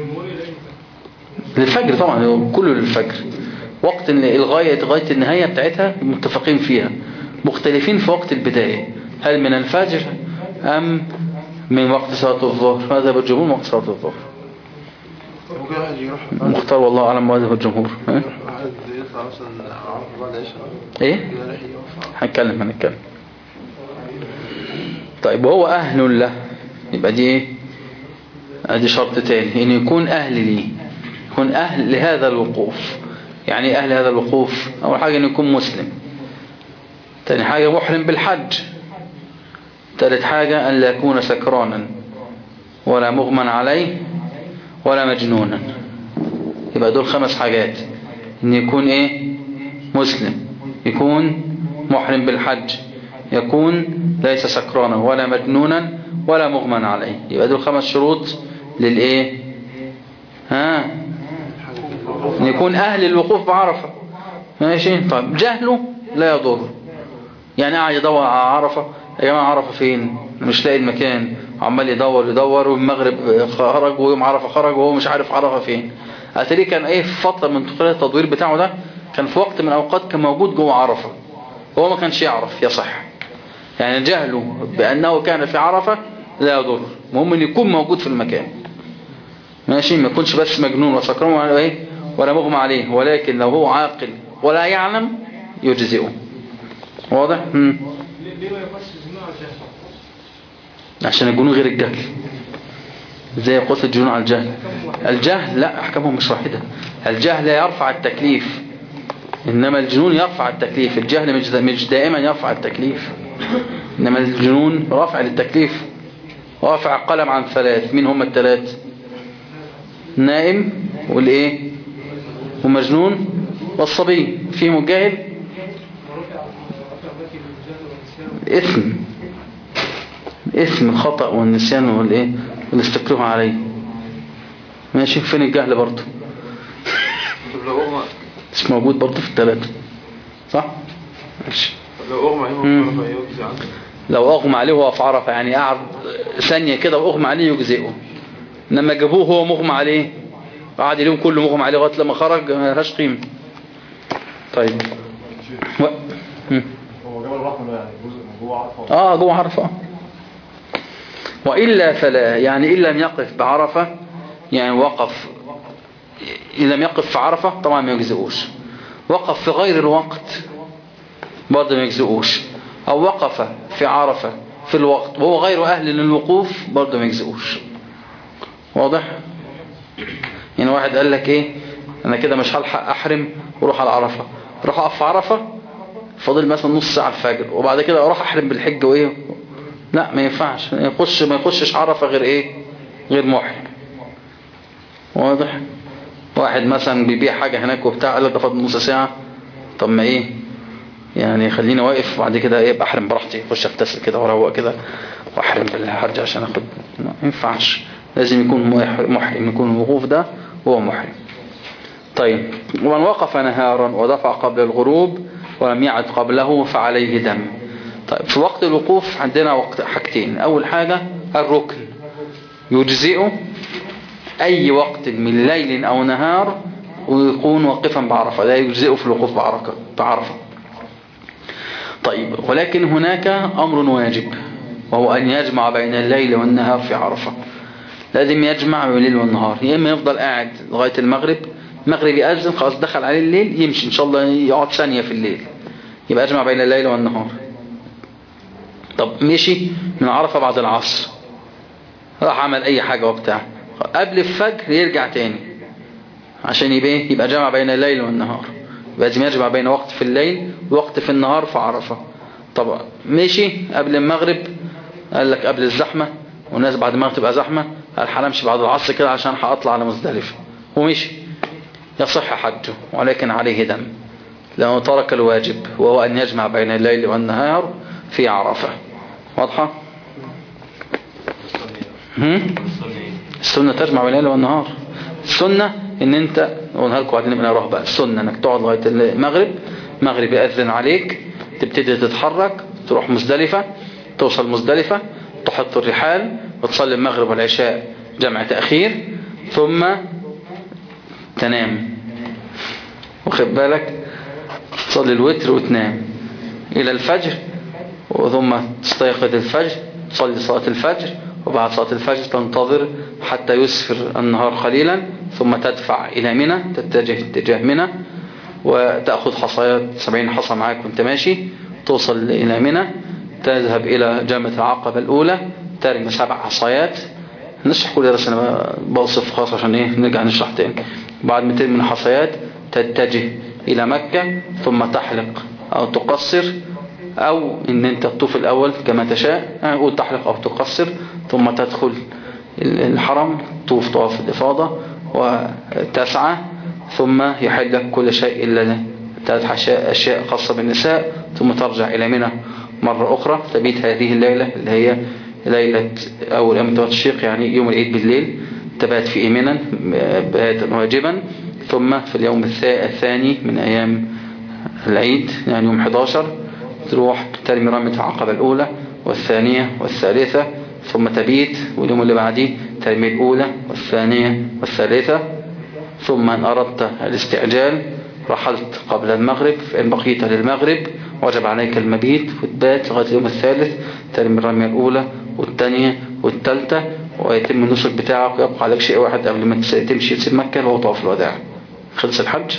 للفجر طبعا هو كله للفجر وقت ال- الغاية غاية النهاية بتاعتها متفقين فيها مختلفين في وقت البداية هل من الفجر أم من وقت صلاة الظهر ماذا الجمهور من وقت صلاة الظهر ممكن واحد يروح مختار والله أعلم ماذا الجمهور ها؟ واحد يطلع مثلا عرفة بعد عشاء إيه يروح يقف هنتكلم هنتكلم طيب وهو أهل له يبقى دي إيه ادي شرط تاني ان يكون اهل ليه يكون اهل لهذا الوقوف يعني إيه اهل هذا الوقوف اول حاجة ان يكون مسلم تاني حاجة محرم بالحج تالت حاجة ان لا يكون سكرانا ولا مغمى عليه ولا مجنونا يبقى دول خمس حاجات ان يكون ايه مسلم يكون محرم بالحج يكون ليس سكرانا ولا مجنونا ولا مغمى عليه يبقى دول خمس شروط للايه ها ان يكون اهل الوقوف بعرفة ماشي طيب جهله لا يضر يعني قاعد يدور على عرفة يا جماعة عرفة فين مش لاقي المكان عمال يدور يدور والمغرب خرج ويوم عرفة خرج وهو مش عارف عرفة فين اتاري كان ايه في فترة من خلال التدوير بتاعه ده كان في وقت من الاوقات كان موجود جوه عرفة هو ما كانش يعرف يصح يعني جهله بانه كان في عرفة لا يضر المهم ان يكون موجود في المكان ماشي ما يكونش بس مجنون وسكران ولا ايه ولا مغمى عليه ولكن لو هو عاقل ولا يعلم يجزئه واضح مم. ليه ما يقصش الجنون على الجهل؟ عشان الجنون غير الجهل زي يقص الجنون على الجهل الجهل لا احكامهم مش واحدة الجهل لا يرفع التكليف انما الجنون يرفع التكليف الجهل مش مش دائما يرفع التكليف انما الجنون رافع للتكليف رافع القلم عن ثلاث مين هم الثلاث نائم والايه ومجنون والصبي فيهم الجاهل اثم اثم الخطأ والنسيان والايه والاستكره عليه ماشي فين الجهل برضه طب لو أغمى مش موجود برضه في الثلاثة صح ماشي طب لو أغمى عليه مم. وقف يجزي عنه لو اغمى عليه وهو في عرفة يعني قعد ثانية كده واغمى عليه يجزئه لما جابوه هو مغمى عليه قعد اليوم كله مغمى عليه لغايه لما خرج ما لهاش قيمة طيب و... مم. هو جبل الرحمة ده يعني جزء من جوه عرفة اه جوه عرفة آه. وإلا فلا يعني إن لم يقف بعرفة يعني وقف إن لم يقف في عرفة طبعا ما يجزئوش وقف في غير الوقت برضه ما يجزئوش أو وقف في عرفة في الوقت وهو غير أهل للوقوف برضه ما يجزئوش واضح يعني واحد قال لك ايه انا كده مش هلحق احرم واروح على عرفة اروح اقف في عرفة فاضل مثلا نص ساعة الفجر وبعد كده اروح احرم بالحج وايه لا ما ينفعش يخش ما يخشش عرفة غير ايه غير محرم واضح واحد مثلا بيبيع حاجة هناك وبتاع قال لك ده فاضل نص ساعة طب ما ايه يعني خليني واقف وبعد كده ايه احرم براحتي اخش اغتسل كده واروق كده واحرم بالحرج عشان اخد ما ينفعش لازم يكون محرم يكون الوقوف ده هو محرم طيب ومن وقف نهارا ودفع قبل الغروب ولم يعد قبله فعليه دم طيب في وقت الوقوف عندنا وقت حاجتين اول حاجة الركن يجزئه اي وقت من ليل او نهار ويكون واقفا بعرفة لا يجزئه في الوقوف بعرفة بعرفة طيب ولكن هناك امر واجب وهو ان يجمع بين الليل والنهار في عرفة لازم يجمع بين الليل والنهار يا اما يفضل قاعد لغاية المغرب المغرب يأذن خلاص دخل عليه الليل يمشي ان شاء الله يقعد ثانية في الليل يبقى يجمع بين الليل والنهار طب مشي من عرفة بعد العصر راح عمل اي حاجة وبتاع قبل الفجر يرجع تاني عشان يبقى إيه؟ يبقى جمع بين الليل والنهار يبقى لازم يجمع بين وقت في الليل ووقت في النهار في عرفة طب مشي قبل المغرب قال لك قبل الزحمة والناس بعد ما تبقى زحمة قال هنمشي بعد العصر كده عشان هطلع على مزدلفة ومشي يصح حجه ولكن عليه دم لأنه ترك الواجب وهو أن يجمع بين الليل والنهار في عرفة واضحة؟ هم؟ السنة تجمع بين الليل والنهار السنة ان انت اقولها لكم بعدين نبقى نروح بقى السنة انك تقعد لغاية المغرب مغرب يأذن عليك تبتدي تتحرك تروح مزدلفة توصل مزدلفة تحط الرحال وتصلي المغرب والعشاء جمع تأخير ثم تنام واخد بالك تصلي الوتر وتنام إلى الفجر وثم تستيقظ الفجر تصلي صلاة الفجر وبعد صلاة الفجر تنتظر حتى يسفر النهار قليلا ثم تدفع إلى منى تتجه اتجاه منى وتأخذ حصيات سبعين حصى معاك وانت ماشي توصل إلى منى تذهب إلى جامعة العقبة الأولى ترمي سبع حصيات نشرح كل درس أنا بوصف خاص عشان إيه نرجع نشرح تاني بعد ما ترمي الحصيات تتجه إلى مكة ثم تحلق أو تقصر أو إن أنت تطوف الأول كما تشاء أو تحلق أو تقصر ثم تدخل الحرم طوف طواف الإفاضة وتسعى ثم يحل لك كل شيء إلا ثلاث أشياء أشياء خاصة بالنساء ثم ترجع إلى منى مرة أخرى تبيت هذه الليلة اللي هي ليلة أول يوم التشريق يعني يوم العيد بالليل تبات في إيمنا بات واجبا ثم في اليوم الثاني من أيام العيد يعني يوم 11 تروح ترمي رمية العقبة الأولى والثانية والثالثة ثم تبيت واليوم اللي بعديه ترمي الأولى والثانية والثالثة ثم إن أردت الاستعجال رحلت قبل المغرب فإن بقيت للمغرب وجب عليك المبيت وتبات لغاية اليوم الثالث ترمي الرمية الأولى والثانية والثالثة ويتم النسك بتاعك ويبقى عليك شيء واحد قبل ما تمشي تسيب مكة وهو طواف الوداع خلص الحج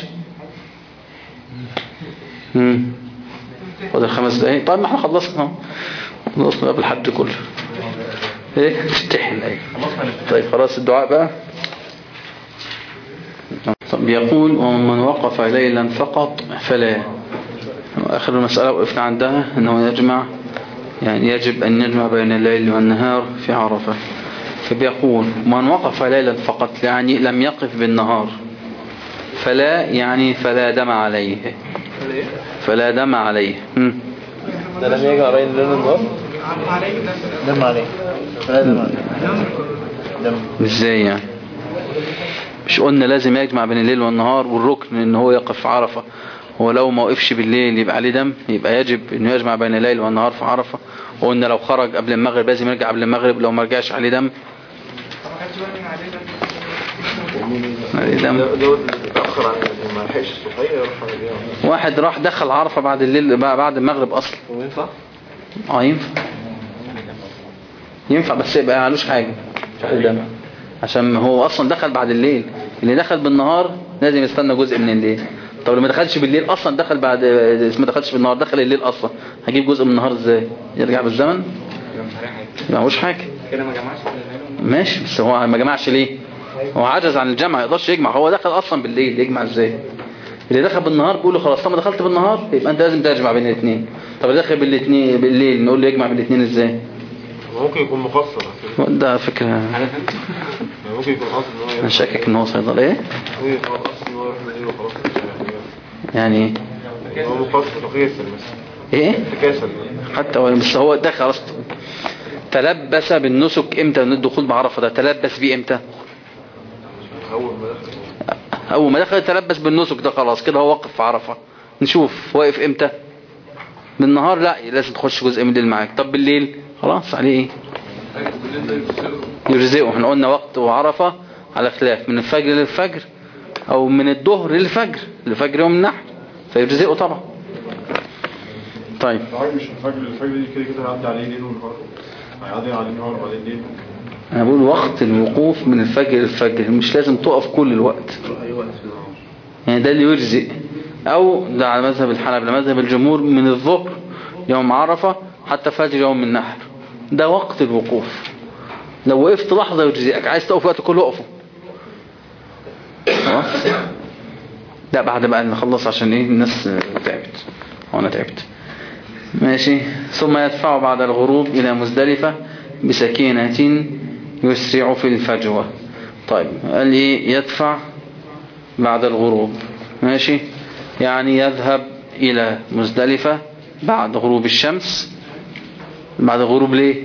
امم فاضل خمس دقايق طيب ما احنا خلصنا خلصنا قبل الحج كله ايه تحل ايه طيب خلاص الدعاء بقى طب يقول ومن وقف ليلا فقط فلا آخر المسألة وقفنا عندها أنه يجمع يعني يجب أن يجمع بين الليل والنهار في عرفة فبيقول من وقف ليلا فقط يعني لم يقف بالنهار فلا يعني فلا دم عليه فلا دم عليه هم. ده لم يجمع بين الليل والنهار دم عليه لا دم عليه دم ازاي يعني مش قلنا لازم يجمع بين الليل والنهار والركن ان هو يقف في عرفة هو لو ما وقفش بالليل يبقى عليه دم يبقى يجب انه يجمع بين الليل والنهار في عرفة وقلنا لو خرج قبل المغرب لازم يرجع قبل المغرب لو ما رجعش عليه دم عليه دم دوت اتأخر عن ما لحقش الصبحية يروح على الجامع واحد راح دخل عرفة بعد الليل بعد المغرب اصلا وينفع؟ اه ينفع ينفع بس يبقى معلوش حاجة مش عليه دم عشان هو اصلا دخل بعد الليل اللي دخل بالنهار لازم يستنى جزء من الليل طب لما دخلش بالليل اصلا دخل بعد ما دخلش بالنهار دخل الليل اصلا هجيب جزء من النهار ازاي يرجع بالزمن ما هوش حاجة كده ما جمعش ماشي بس هو ما جمعش ليه هو عجز عن الجمع ما يقدرش يجمع هو دخل اصلا بالليل يجمع ازاي اللي دخل بالنهار بيقول له خلاص طالما دخلت بالنهار يبقى انت لازم تجمع بين الاثنين طب اللي دخل بالاثنين بالليل نقول له يجمع بين الاثنين ازاي ممكن يكون مقصر ده فكرة ممكن يكون قصد ان هو انا شاكك ان هو صيدلة ايه ممكن يكون قصد ان هو يروح الليل وخلاص يعني هو مقصر تكاسل بس ايه تكاسل حتى هو بس هو دخل اصلا تلبس بالنسك امتى من الدخول بعرفة ده تلبس بيه امتى اول ما دخل اول ما دخل تلبس بالنسك ده خلاص كده هو واقف في عرفة نشوف واقف امتى بالنهار لا لازم تخش جزء من الليل معاك طب بالليل خلاص عليه ايه يجزئه احنا قلنا وقت وعرفة على خلاف من الفجر للفجر او من الظهر للفجر لفجر يوم النحر فيجزئه طبعا طيب الحاج مش الفجر الفجر دي كده كده هيعدي عليه ليل ونهار هيعدي عليه نهار وبعدين ليل انا بقول وقت الوقوف من الفجر للفجر مش لازم تقف كل الوقت يعني ده اللي يجزئ او ده على مذهب الحنابلة مذهب الجمهور من الظهر يوم عرفة حتى فجر يوم النحر ده وقت الوقوف لو وقفت لحظة يجزئك عايز تقف وقت كله اقفه خلاص لا بعد بقى نخلص عشان ايه الناس تعبت وانا تعبت ماشي ثم يدفع بعد الغروب إلى مزدلفة بسكينة يسرع في الفجوة طيب قال لي يدفع بعد الغروب ماشي يعني يذهب إلى مزدلفة بعد غروب الشمس بعد الغروب ليه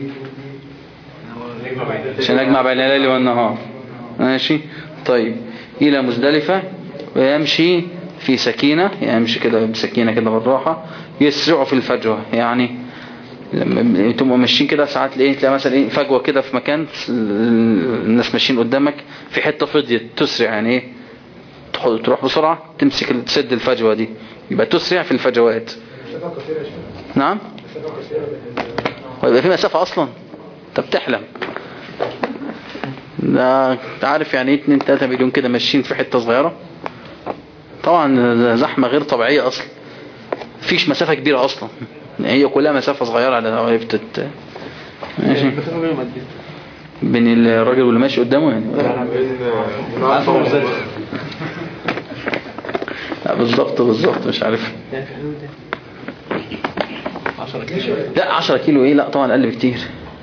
عشان يجمع بين الليل والنهار ماشي طيب إلى مزدلفة ويمشي في سكينة يعني مش كده بسكينة كده بالراحة يسرعوا في الفجوة يعني لما تبقوا ماشيين كده ساعات تلاقي تلاقي مثلا ايه فجوة كده في مكان الناس ماشيين قدامك في حتة فضيت تسرع يعني ايه تح- تروح بسرعة تمسك ال- تسد الفجوة دي يبقى تسرع في الفجوات نعم ويبقى في مسافة اصلا انت بتحلم ده انت عارف يعني ايه 2 3 مليون كده ماشيين في حتة صغيرة طبعا ده زحمة غير طبيعية اصلا مفيش مسافة كبيرة اصلا هي كلها مسافة صغيرة على وهي بتت ماشي المسافة بينهم قد ايه؟ بين الراجل واللي ماشي قدامه يعني لا بالظبط بالظبط مش عارف يعني في حدود ايه؟ 10 كيلو لا 10 كيلو ايه لا طبعا اقل بكتير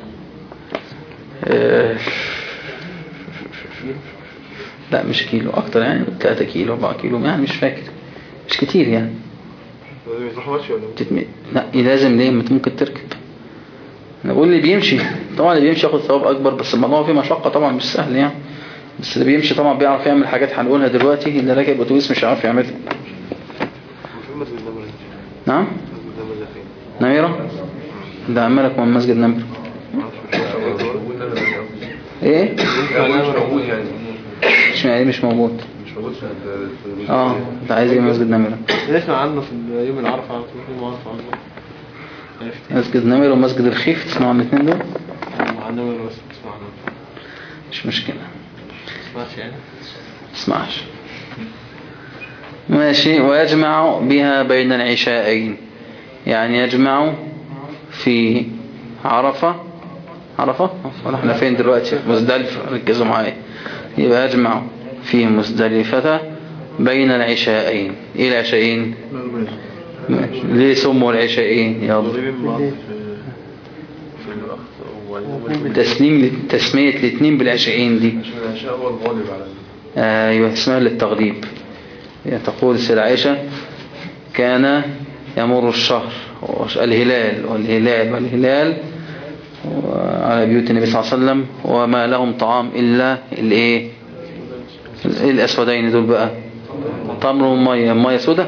آه، لا مش كيلو اكتر يعني 3 كيلو 4 كيلو يعني مش فاكر مش كتير يعني لازم يروحوا ماشي ولا تتم... لا لازم ليه ما انت ممكن تركب انا بقول اللي بيمشي طبعا اللي بيمشي ياخد ثواب اكبر بس الموضوع فيه مشقة طبعا مش سهل يعني بس اللي بيمشي طبعا بيعرف يعمل حاجات هنقولها دلوقتي اللي راكب اتوبيس مش عارف يعملها في مسجد نمرة نعم مسجد نمرة فين؟ نميرة ده عمالك من مسجد نمر ايه مش موجود يعني مش يعني مش موجود مش موجود في ال- في اه انت عايز ايه مسجد نمرة نسمع عنه في يوم العرفة على طول يوم العرفة على طول عرفت مسجد نمرة ومسجد الخيف تسمعوا عن الاثنين دول مع النمر بس بسمع عنه مش مشكلة ماشي يعني اسمعش ماشي ويجمع بها بين العشاءين يعني يجمع في عرفة عرفة ولا احنا فين دلوقتي في مزدلفة ركزوا معايا يبقى يجمع في مزدلفة بين العشاءين ايه العشاءين ماشي. ليه سموا العشاءين يلا قريبين من بعض في في الأخ وبعدين تسليم تسمية الاثنين بالعشاءين دي عشان العشاء هو الغالب على ال- ايوه اسمها للتغليب يعني تقول سيدة عائشة كان يمر الشهر وش- الهلال والهلال والهلال على بيوت النبي صلى الله عليه وسلم وما لهم طعام إلا الايه ال- الأسودين دول بقى تمر ومية مية سودة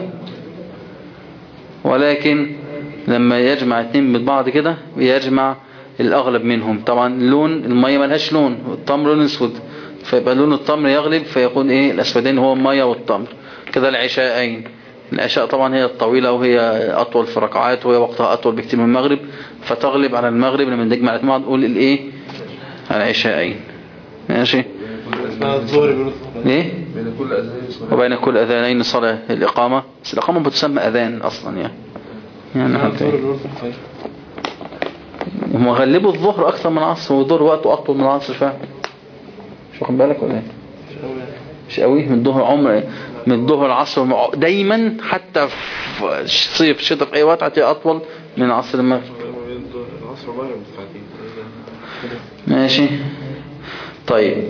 ولكن لما يجمع اتنين من بعض كده بيجمع الأغلب منهم طبعا لون المية ملهاش لون والتمر لون اسود فيبقى لون التمر يغلب فيكون ايه الأسودين هو المية والتمر كده العشاءين العشاء طبعا هي الطويلة وهي أطول في ركعات وهي وقتها أطول بكتير من المغرب فتغلب على المغرب لما نجمع الاتنين مع بعض نقول الايه العشاءين ماشي اسمها الظهر بيقولوا الظهر. ليه بين كل أذانين صلاة وبين كل أذانين صلاة الإقامة بس الإقامة بتسمى أذان أصلا يعني يعني اسمها حتى الظهر بيقولوا الظهر. هم غلبوا الظهر أكثر من العصر والظهر وقته أطول من العصر فعلا مش واخد بالك ولا ايه مش قوي يعني. مش قوي من الظهر عمر من الظهر العصر مع- دايما حتى في صيف شتاء في أي وقت هتلاقي أطول من عصر المغرب العصر والمغرب ساعتين ماشي طيب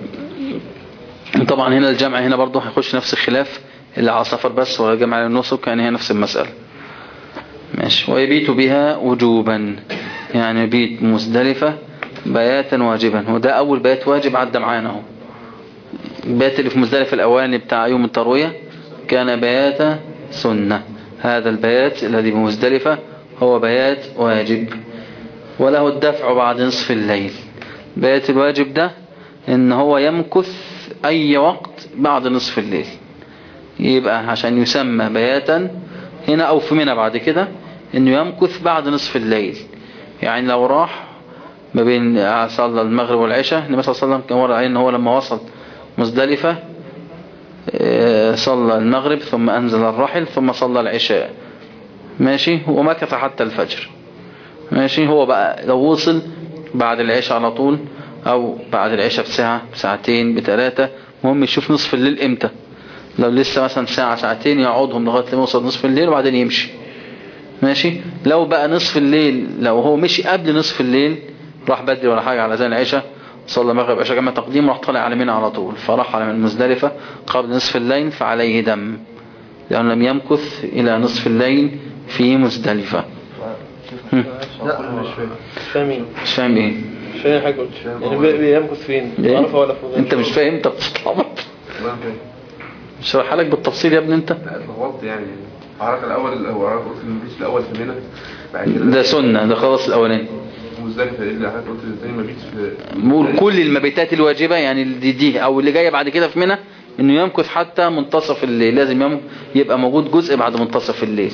طبعا هنا الجمع هنا برضه هيخش نفس الخلاف اللي على سفر بس ولا جمع للنسك يعني هي نفس المسألة ماشي ويبيت بها وجوبا يعني يبيت مزدلفة بياتا واجبا وده أول بيات واجب عدى معانا اهو البيات اللي في مزدلفة الأولاني بتاع يوم التروية كان بيات سنة هذا البيات الذي بمزدلفة هو بيات واجب وله الدفع بعد نصف الليل بيات الواجب ده ان هو يمكث اي وقت بعد نصف الليل يبقى عشان يسمى بياتا هنا او في منى بعد كده انه يمكث بعد نصف الليل يعني لو راح ما بين صلى المغرب والعشاء النبي صلى الله عليه وسلم كان ورد عليه ان هو لما وصل مزدلفة آه، صلى المغرب ثم انزل الرحل ثم صلى العشاء ماشي ومكث حتى الفجر ماشي هو بقى لو وصل بعد العشاء على طول او بعد العشاء بساعة بساعتين بثلاثة مهم يشوف نصف الليل امتى لو لسه مثلا ساعة ساعتين يقعدهم لغاية لما يوصل نصف الليل وبعدين يمشي ماشي لو بقى نصف الليل لو هو مشي قبل نصف الليل راح بدري ولا حاجة على زي العشاء صلى المغرب عشاء جمع تقديم راح طالع على منى على طول فراح على من مزدلفة قبل نصف الليل فعليه دم لأنه لم يمكث إلى نصف الليل في مزدلفة هم. لا مش فاهم مش فاهمين مش فاهم ايه مش فاهم حاجة قلت يعني بي- بيمكث فين؟ إيه؟ عرفة ولا في انت مش فاهم انت بتستعبط ما فاهم شرح لك بالتفصيل يا ابني انت لا اتلخبطت يعني حضرتك الاول هو حضرتك قلت المبيت الاول في منى بعد كده ده سنة ده خلاص الاولاني مزدلفه ايه اللي حضرتك قلت الثاني مبيت في بقول كل المبيتات الواجبة يعني دي, دي او اللي جاية بعد كده في منى انه يمكث حتى منتصف الليل لازم يم- يبقى موجود جزء بعد منتصف الليل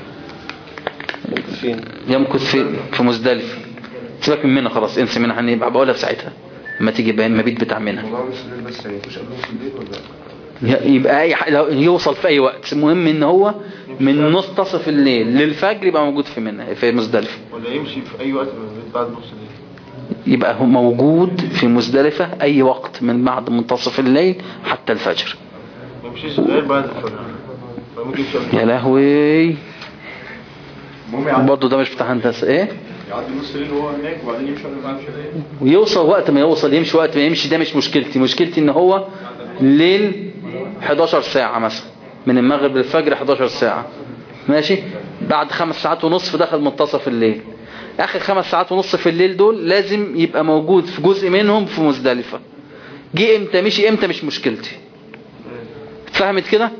فين يمكث في في مزدلفة سيبك من منى خلاص انسى منى هنبقى بقولها في ساعتها لما تيجي بقى المبيت بتاع منى موضوع نص الليل بس يعني مش قبل نص الليل ولا ي- يبقى اي ح- لو يوصل في اي وقت المهم ان هو من منتصف الليل للفجر يبقى موجود في منى في مزدلفة ولا يمشي في اي وقت من البيت بعد نص الليل يبقى هو موجود في مزدلفة اي وقت من بعد منتصف الليل حتى الفجر ما يمشيش غير بعد الفجر فممكن يمشي قبل يا لهوي المهم يعدي برضه ده مش بتاع هندسة ايه يعدي نص الليل وهو هناك وبعدين يمشي قبل ما يمشي ويوصل وقت ما يوصل يمشي وقت ما يمشي ده مش مشكلتي مشكلتي ان هو ليل 11 ساعة مثلا من المغرب للفجر 11 ساعة ماشي بعد خمس ساعات ونصف دخل منتصف الليل اخر خمس ساعات ونص في الليل دول لازم يبقى موجود في جزء منهم في مزدلفة جه امتى مشي امتى مش مشكلتي فهمت كده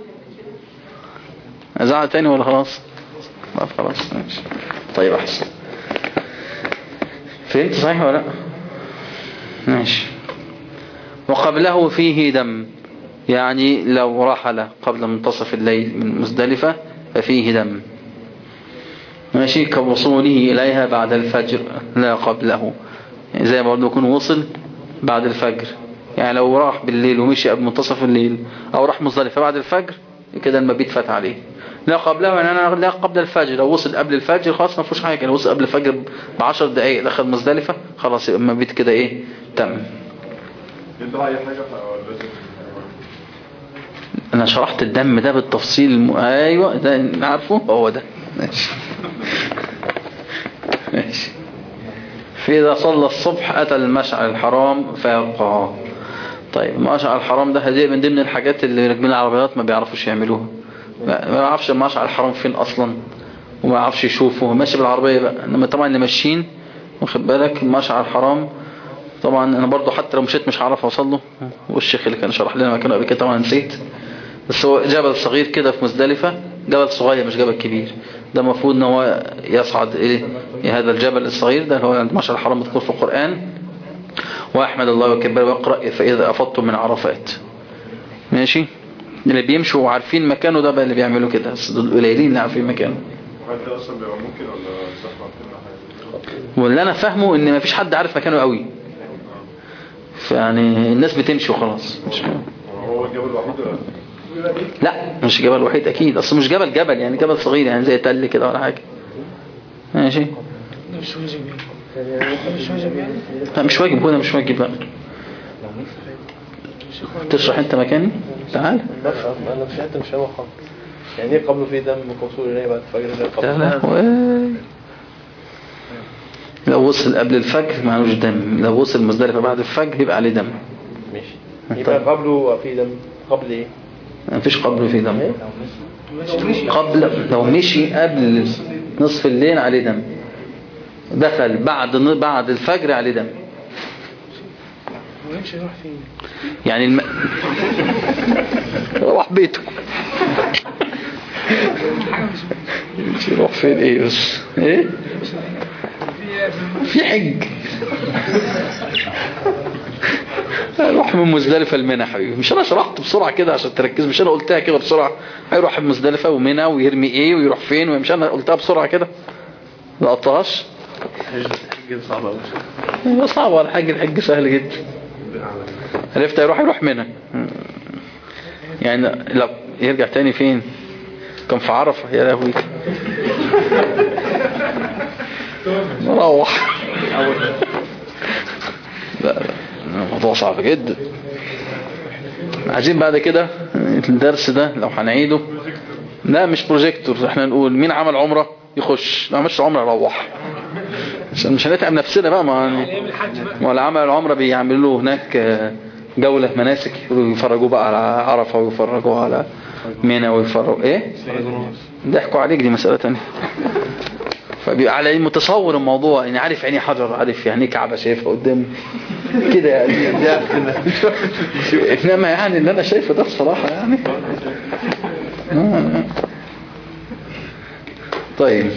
ازعل تاني ولا خلاص لا خلاص ماشي طيب احسن فهمت صحيح ولا لا ماشي وقبله فيه دم يعني لو رحل قبل منتصف الليل من مزدلفة ففيه دم ماشي كوصوله إليها بعد الفجر لا قبله يعني زي ما قلنا يكون وصل بعد الفجر يعني لو راح بالليل ومشي قبل منتصف الليل أو راح مزدلفة بعد الفجر كده المبيت فات عليه لا قبله يعني أنا لا قبل الفجر لو وصل قبل الفجر خلاص ما فيهوش حاجة لو وصل قبل الفجر بعشر دقايق دخل مزدلفة خلاص يبقى المبيت كده إيه تم يدعى اي حاجة ولا لازم انا شرحت الدم ده بالتفصيل الم... ايوه ده عارفه هو ده ماشي ماشي في اذا صلى الصبح اتى المشعر الحرام فيلقاه طيب المشعر الحرام ده هذه من ضمن الحاجات اللي راكبين العربيات ما بيعرفوش يعملوها ما ما يعرفش المشعر الحرام فين اصلا وما يعرفش يشوفه ماشي بالعربية بقى انما طبعا اللي ماشيين واخد بالك المشعر الحرام طبعا انا برضو حتى لو مشيت مش هعرف اوصل له والشيخ اللي كان شرح لنا مكانه قبل كده طبعا نسيت بس هو جبل صغير كده في مزدلفة جبل صغير مش جبل كبير ده المفروض ان هو يصعد الى هذا الجبل الصغير ده اللي هو عند مشعر الحرام مذكور في القرآن واحمد الله وكبر واقرأ فإذا أفضتم من عرفات ماشي اللي بيمشوا وعارفين مكانه ده بقى اللي بيعملوا كده بس دول قليلين اللي عارفين مكانه هل ده اصلا بيبقى ممكن ولا صح ولا حاجة واللي انا فاهمه ان مفيش حد عارف مكانه قوي فيعني الناس بتمشي وخلاص مش هو الجبل الوحيد ولا لا مش جبل وحيد اكيد اصل مش جبل جبل يعني جبل صغير يعني زي تل كده ولا حاجه ماشي ده مش واجب يعني ده مش واجب يعني لا مش واجب هو ده مش واجب بقى تشرح انت مكاني تعال بفهم انا في حته مش فاهمها خالص يعني ايه قبله في دم كوصول اليه بعد الفجر زي يا قبل لهوي لو وصل قبل الفجر معلوش دم لو وصل مزدلفة بعد الفجر يبقى عليه دم ماشي يبقى قبله في دم قبل ايه؟ مفيش قبله في دم ايه؟ قبل لو مشي قبل نصف الليل عليه دم دخل بعد بعد الفجر عليه دم ويمشي يروح فين يعني الم... روح بيته يروح فين ايه بس ايه في حج روح من مزدلفة لمنى حبيبي مش انا شرحت بسرعة كده عشان تركز مش انا قلتها كده بسرعة هيروح من مزدلفة ومنى ويرمي ايه ويروح فين مش انا قلتها بسرعة كده ما قطعش حاجه صعبه قوي صعب ولا حاجة الحج سهل جدا عرفت يروح يروح منى يعني لو يرجع تاني فين كان في عرفة يا لهوي نروح لا لا الموضوع صعب جدا عايزين بعد كده الدرس ده لو هنعيده لا مش بروجيكتور احنا نقول مين عمل عمرة يخش ما عملش عمرة يروح عشان مش هنتعب نفسنا بقى ما ما اللي عمل العمرة بيعملوا هناك آه، جولة مناسك ويفرجوا بقى على عرفة ويفرجوا على منى ويفرجوا ايه ضحكوا عليك دي مسألة تانية فبيبقى على متصور الموضوع يعني عارف يعني حجر عارف يعني كعبة شايفها قدامه كده يعني انما يعني اللي انا شايفه ده الصراحة يعني آه. طيب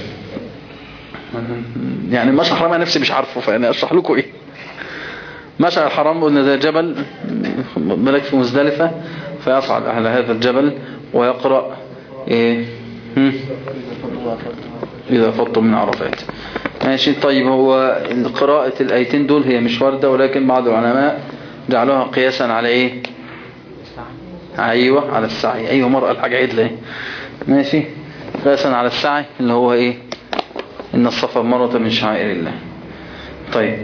يعني مشعر الحرام انا نفسي مش عارفه فانا اشرح لكم ايه مشعر الحرام قلنا ده جبل ملك في مزدلفة فيصعد على هذا الجبل ويقرأ ايه هم؟ إذا فضتم من عرفات ماشي طيب هو قراءة الآيتين دول هي مش واردة ولكن بعض العلماء جعلوها قياسا على ايه ايوه على السعي ايوه مرأة الحاجة عدلة ايه ماشي قياسا على السعي اللي هو ايه ان الصفا والمروة من شعائر الله طيب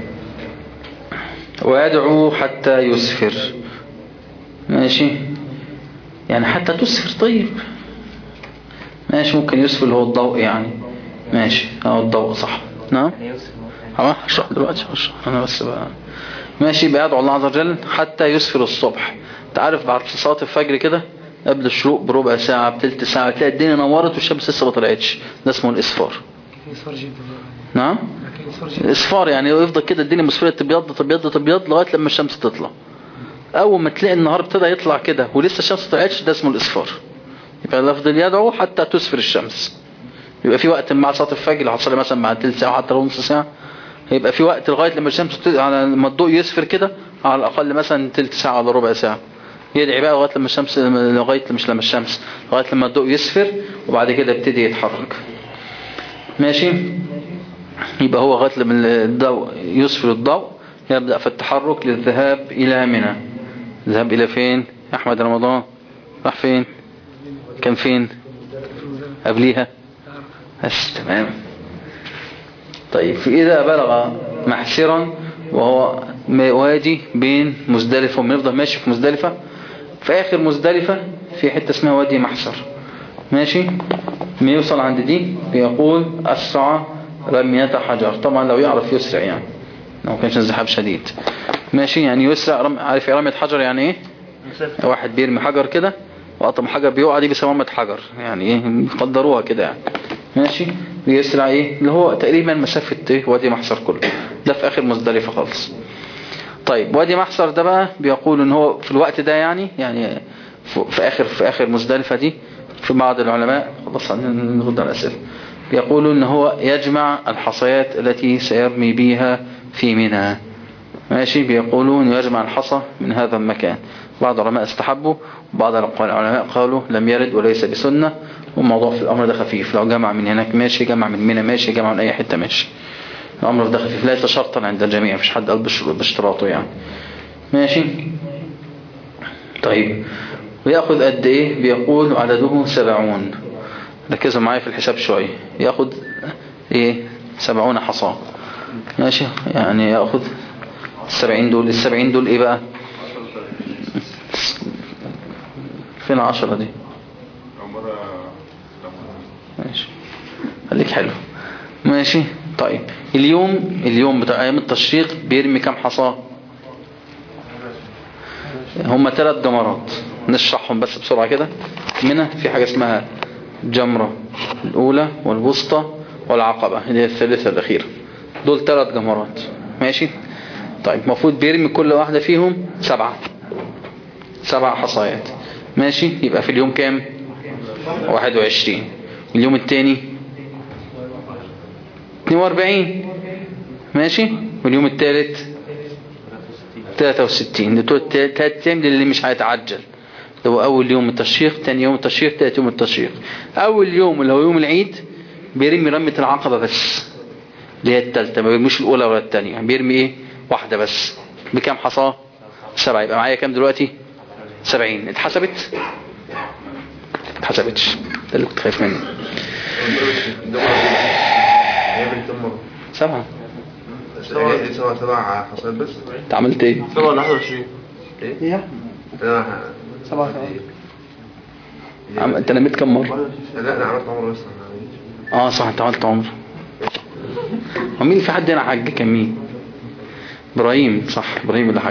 ويدعو حتى يسفر ماشي يعني حتى تسفر طيب ماشي ممكن يسفر اللي هو الضوء يعني ماشي اه الضوء صح نعم يعني يوسف اه اشرح دلوقتي اشرح انا بس بقى ماشي بيدعو الله عز وجل حتى يسفر الصبح تعرف بعد صلاة الفجر كده قبل الشروق بربع ساعة بتلت ساعة تلاقي الدنيا نورت والشمس لسه ما طلعتش ده اسمه الاسفار يصفر جدا نعم لكن يصفر جدا الاسفار يعني يفضل كده الدنيا مسفرة تبيض تبيض تبيض لغاية لما الشمس تطلع اول ما تلاقي النهار ابتدى يطلع كده ولسه الشمس ما طلعتش ده اسمه الاسفار يبقى لفظ يدعو حتى تسفر الشمس يبقى في وقت مع صلاة الفجر لو هتصلي مثلا مع تلت ساعة حتى لو نص ساعة هيبقى في وقت لغاية لما الشمس ت- على لما الضوء يسفر كده على الأقل مثلا تلت ساعة ولا ربع ساعة يدعي بقى لغاية لما الشمس لغاية مش لما الشمس لغاية لما الضوء يسفر وبعد كده يبتدي يتحرك ماشي يبقى هو لغاية لما الضوء يسفر الضوء يبدأ في التحرك للذهاب إلى منى ذهب إلى فين أحمد رمضان راح فين كان فين قبليها بس تمام طيب فإذا بلغ محسرا وهو م- وادي بين مزدلفة وبنفضل ماشي في مزدلفة في آخر مزدلفة في حتة اسمها وادي محسر ماشي ما يوصل عند دي بيقول أسرع رمية حجر طبعا لو يعرف يسرع يعني لو ما كانش الزحاب شديد ماشي يعني يسرع رم... عارف رمية حجر يعني ايه واحد بيرمي حجر كده وقطم حجر بيقع دي بيسموها رمية حجر يعني ايه قدروها كده يعني ماشي بيسرع ايه اللي هو تقريبا مسافة ايه وادي محصر كله ده في اخر مزدلفة خالص طيب وادي محصر ده بقى بيقول ان هو في الوقت ده يعني يعني في في اخر في اخر مزدلفة دي في بعض العلماء خلاص نرد على الاسئله بيقولوا ان هو يجمع الحصيات التي سيرمي بها في منى ماشي بيقولوا انه يجمع الحصى من هذا المكان بعض العلماء استحبوا وبعض العلماء قالوا لم يرد وليس بسنة والموضوع في الامر ده خفيف لو جمع من هناك ماشي جمع من منى ماشي جمع من اي حتة ماشي الامر ده خفيف لا يتشرطا عند الجميع مفيش حد قال بش- باشتراطه يعني ماشي طيب ويأخذ قد ايه بيقول عدده سبعون ركزوا معايا في الحساب شوية يأخذ ايه سبعون حصى ماشي يعني يأخذ السبعين دول السبعين دول ايه بقى فين عشرة دي ماشي خليك حلو ماشي طيب اليوم اليوم بتاع ايام التشريق بيرمي كام حصى هم ثلاث جمرات نشرحهم بس بسرعة كده منها في حاجة اسمها جمرة الأولى والوسطى والعقبة اللي هي الثالثة الأخيرة دول ثلاث جمرات ماشي طيب المفروض بيرمي كل واحدة فيهم سبعة سبع حصايات ماشي يبقى في اليوم كام واحد وعشرين اليوم التاني 42 ماشي واليوم الثالث 63 دول تلات ايام اللي مش هيتعجل ده هو اول يوم التشريق تاني يوم التشريق تالت يوم التشريق اول يوم اللي هو يوم العيد بيرمي رمية العقبة بس اللي هي التالتة ما بيرميش الاولى ولا التانية بيرمي ايه واحدة بس بكام حصاه سبعة يبقى معايا كام دلوقتي سبعين اتحسبت اتحسبتش ده اللي كنت خايف منه هيعمل كم مرة؟ سبعة يعني سبع سبع حصاد بس؟ انت عملت ايه سبعة ولا 21 ايه؟ انا سبعة عم... انت نميت كم مرة لا انا عملت عمره بس أنا اه صح انت عملت عمر ومين في حد هنا حج كان مين ابراهيم صح ابراهيم اللي حج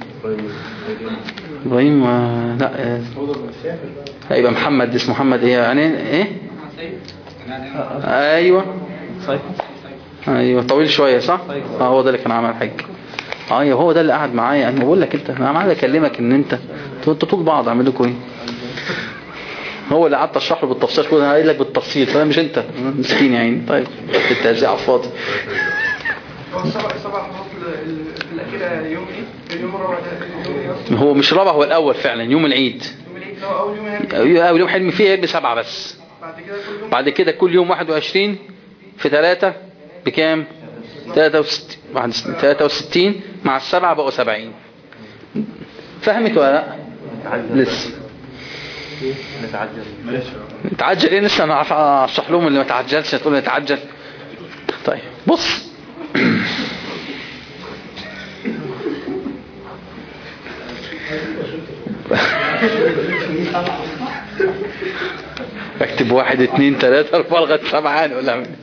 ابراهيم آه، لا آه، لا يبقى محمد اسمه محمد ايه يعني ايه ايوه صحيح ايوه طويل شوية صح اه هو ده اللي كان عمل حج اه يا هو ده اللي قاعد معايا انا بقول لك انت انا عمال اكلمك ان انت انتوا انتوا طول بعض اعمل لكم ايه هو اللي قعدت اشرح له بالتفصيل كل انا قايل لك بالتفصيل فانا مش انت مسكين يا عيني طيب التهزيع على الفاضي هو السبع السبع حروف ال- ال- في الأخيرة يوم إيه؟ اليوم الرابع ده يوم إيه أصلا؟ هو مش رابع هو الاول فعلا يوم العيد يوم العيد اللي هو أول يوم هيرجع اول يوم حلمي فيه هيرمي سبعة بس بعد كده كل يوم بعد كده كل يوم 21 في 3 بكام 63 بعد 63 مع السبعة بقوا 70 فهمت ولا لا لسه نتعجل تعجل ايه لسه انا عارف اشرح لهم اللي ما تعجلش تقول لي تعجل طيب بص اكتب واحد اتنين تلاتة اربعة لغاية سبعة ولا من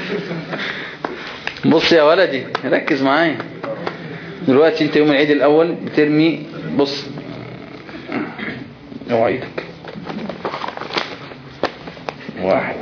بص يا ولدي ركز معايا دلوقتي انت يوم العيد الاول بترمي بص اوعيدك واحد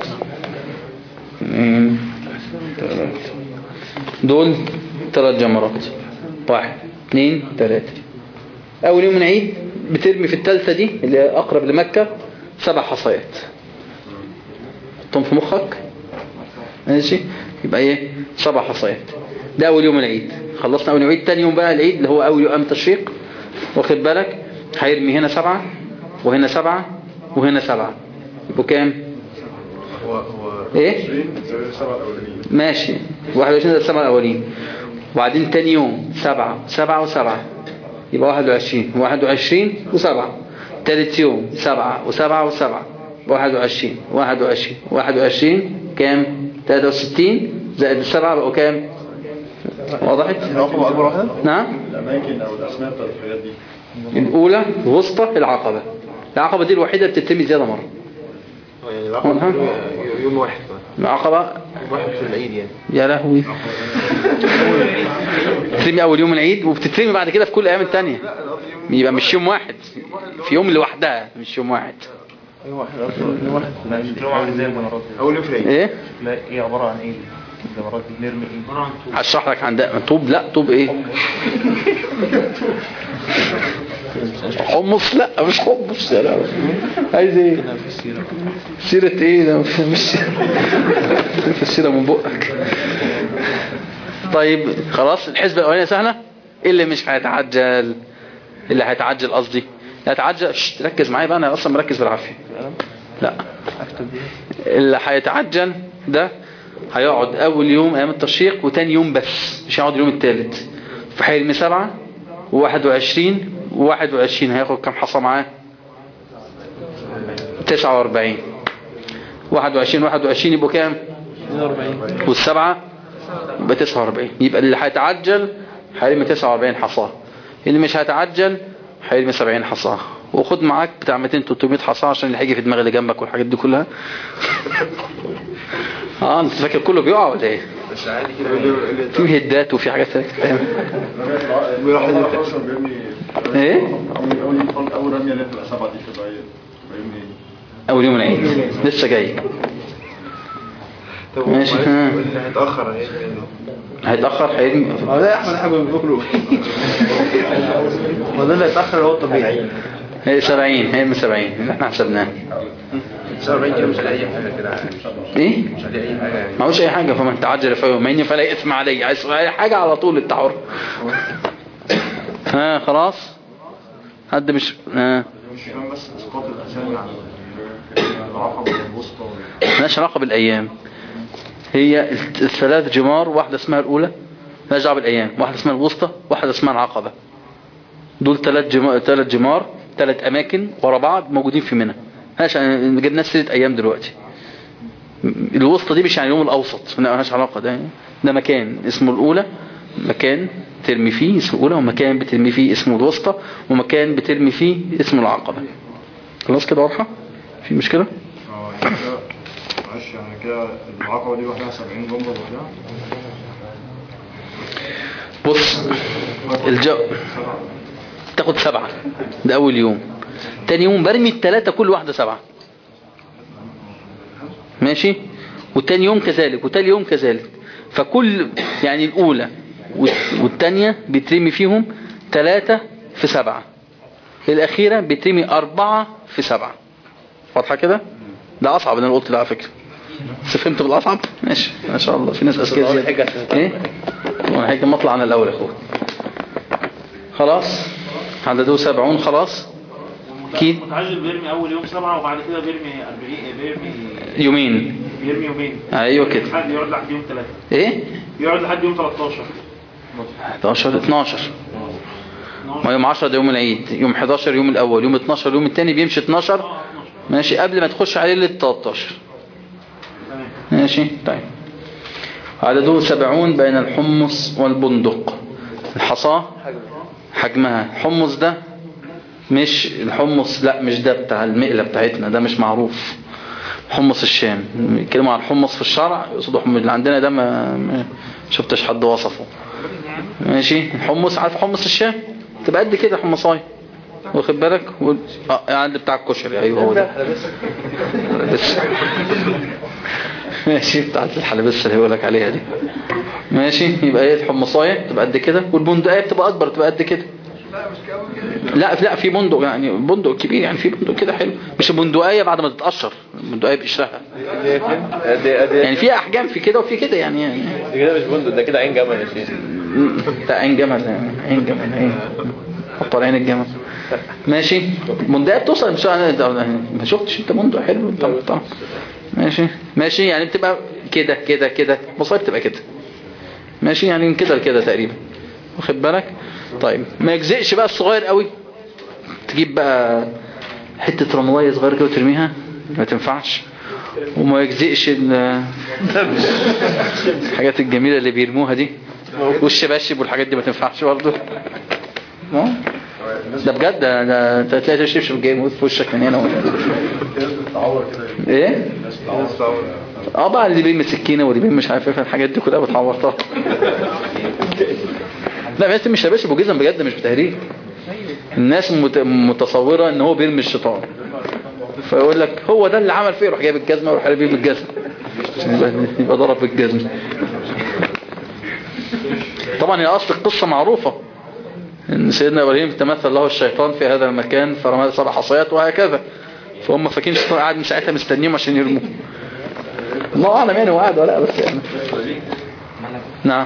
اثنين ثلاثة دول ثلاث جمرات واحد اثنين ثلاثة أول يوم من العيد بترمي في الثالثة دي اللي هي أقرب لمكة سبع حصيات حطهم في مخك ماشي يبقى ايه سبع حصيات ده أول يوم العيد خلصنا أول يوم العيد تاني يوم بقى العيد اللي هو أول يوم تشريق واخد بالك هيرمي هنا سبعة وهنا سبعة وهنا سبعة يبقوا كام هو هو ايه السبعة الأولانيين ماشي 21 ده السبعة الأولين وبعدين تاني يوم سبعة سبعة وسبعة يبقى 21 21 وسبعة تالت يوم سبعة وسبعة وسبعة 21 21 21 كام 63 زائد السبعة بقوا كام وضحت العقبة أكبر واحدة؟ نعم الأماكن أو الأسماء بتاعت الحاجات دي الأولى الوسطى العقبة العقبة دي الوحيدة اللي بتترمي زيادة مرة يعني العقبة ها؟ كله يوم واحد العقبة واحد في العيد يعني يا لهوي بتترمي اول يوم العيد وبتترمي بعد كده في كل الايام التانية يبقى مش يوم واحد في يوم لوحدها مش يوم واحد يوم واحد اصلا يوم واحد لا شكلهم عامل زي الجمرات أول يوم في العيد ايه لا ايه عبارة عن ايه الجمرات دي بنرمي ايه هشرح لك عن ده طوب لا طوب ايه حمص لا مش حمص يا لا عايز ايه سيرة ايه ده مش مش في السيرة من بقك طيب خلاص الحسبة الاولانية سهلة ايه اللي مش هيتعجل اللي هيتعجل قصدي هيتعجل شت، ركز معايا بقى انا اصلا مركز بالعافية لا اللي هيتعجل ده هيقعد اول يوم ايام التشريق وتاني يوم بس مش هيقعد اليوم التالت فهيرمي سبعة وواحد وعشرين وواحد وعشرين هياخد كام حصى معاه تسعة واربعين واحد وعشرين واحد وعشرين يبقوا كام والسبعة يبقى تسعة واربعين يبقى اللي هيتعجل هيرمي تسعة واربعين حصاه اللي مش هيتعجل هيرمي سبعين حصاه وخد معاك بتاع 200 300 حصاه عشان اللي هيجي في دماغ اللي جنبك والحاجات دي كلها اه انت فاكر كله بيقع ولا ايه بس عادي كده في هدات وفي حاجات ثانيه فاهم أول واحد أصلا بيرمي ايه أول أول أول رمية اللي بتبقى سبعة دي بتبقى إيه؟ بيرمي إيه؟ اول يوم العيد لسه جاي طب ماشي. معلش، ها. واللي هيتأخر هيعمل إيه؟ هيتاخر هيرمي لا يا احمد حاجه بياكلوا ما ده اللي هيتاخر هو الطبيعي هي 70 هيرمي 70 اللي احنا حسبناه 49 كيلو مش عليه أي حاجة كده ايه مش عليه أي حاجة يعني ما هوش اي حاجه فمن تعجل في يومين فلا اثم عليه عايز اي حاجه على طول انت حر ها خلاص حد مش ها مش فاهم بس إسقاط الأسامي عن العقبة والوسطى مالهاش علاقه بالايام هي الثلاث جمار واحده اسمها الاولى مالهاش دعوه بالايام واحده اسمها الوسطى واحده اسمها العقبه دول ثلاث جمار ثلاث جمار ثلاث اماكن ورا بعض موجودين في منى مالهاش ما جبناش سيره ايام دلوقتي الوسطى دي مش يعني اليوم الاوسط لا مالهاش علاقه ده ده مكان اسمه الاولى مكان ترمي فيه اسمه الاولى ومكان بترمي فيه اسمه الوسطى ومكان بترمي فيه اسمه العقبه خلاص كده واضحه في مشكله اه يعني كده معلش يعني كده العقبة دي لوحدها 70 جمرة لوحدها بص الجو تاخد سبعة ده أول يوم تاني يوم برمي التلاتة كل واحدة سبعة ماشي وتاني يوم كذلك وتاني يوم كذلك فكل يعني الأولى والت- والتانية بيترمي فيهم ثلاثة في سبعة الأخيرة بيترمي أربعة في سبعة واضحة كده ده أصعب من اللي قلت ده على فكرة بس فهمت بالأصعب ماشي ما شاء الله في ناس أذكياء زيادة إيه وانا هيك ما اطلع عن الأول يا أخوه خلاص عددوه سبعون خلاص كيد المتعجل بيرمي اول يوم سبعة وبعد كده بيرمي 40 بيرمي يومين بيرمي يومين ايوه كده لحد يقعد لحد يوم ثلاثة ايه يقعد لحد يوم 13 11 12 ما يوم 10 ده يوم العيد يوم 11 يوم الاول يوم 12 يوم الثاني بيمشي 12 ماشي قبل ما تخش عليه لل 13 ماشي طيب عدده سبعون بين الحمص والبندق الحصاة حجمها الحمص ده مش الحمص لا مش ده بتاع المقلة بتاعتنا ده مش معروف حمص الشام كلمة عن الحمص في الشرع يقصدوا حمص اللي عندنا ده ما ما شفتش حد وصفه ماشي الحمص عارف حمص الشام تبقى قد كده حمصايه واخد بالك و... اه يعني بتاع الكشري ايوه هو ده بس ماشي بتاعت الحلبسه اللي بيقول لك عليها دي ماشي يبقى ايه الحمصايه تبقى قد كده والبندقيه بتبقى اكبر تبقى قد كده لا لا في بندق يعني بندق كبير يعني في بندق كده حلو مش بندقيه بعد ما تتقشر البندقيه بقشرها قد ايه قد يعني في احجام في كده وفي كده يعني يعني ده كده مش بندق ده كده عين جمل يا شيخ ده عين جمل يعني عين جمل عين حط على عين الجمل ماشي بندقيه بتوصل مش أنا ما شفتش انت بندق حلو انت محترم ماشي ماشي يعني بتبقى كده كده كده مصايب تبقى كده ماشي يعني من كده لكده تقريبا واخد بالك طيب ما يجزئش بقى الصغير قوي تجيب بقى حتة رملاية صغيرة كده وترميها ما تنفعش وما يجزئش ال- الحاجات الجميلة اللي بيرموها دي والشباشب والحاجات دي ما تنفعش برضه اه؟ ده بجد ده ده انت هتلاقي الشبشب جاي موت في وشك من هنا وهنا. ايه اه بقى اللي بين سكينه واللي بين مش عارف ايه الحاجات دي كلها بتعور طبعا لا بس مش شباشب وجزم بجد مش بتهريج الناس مت- متصوره ان هو بيرمي الشيطان فيقول لك هو ده اللي عمل فيه يروح جايب الجزمه ويروح قلبيه بالجزمه عشان يبقى يبقى ضرب بالجزمه طبعا هي اصل القصه معروفه ان سيدنا ابراهيم تمثل له الشيطان في هذا المكان فرمى سبع حصيات وهكذا فهم فاكرين الشيطان قاعد من ساعتها مستنيهم عشان يرموه الله اعلم يعني هو قاعد ولا لا بس يعني نعم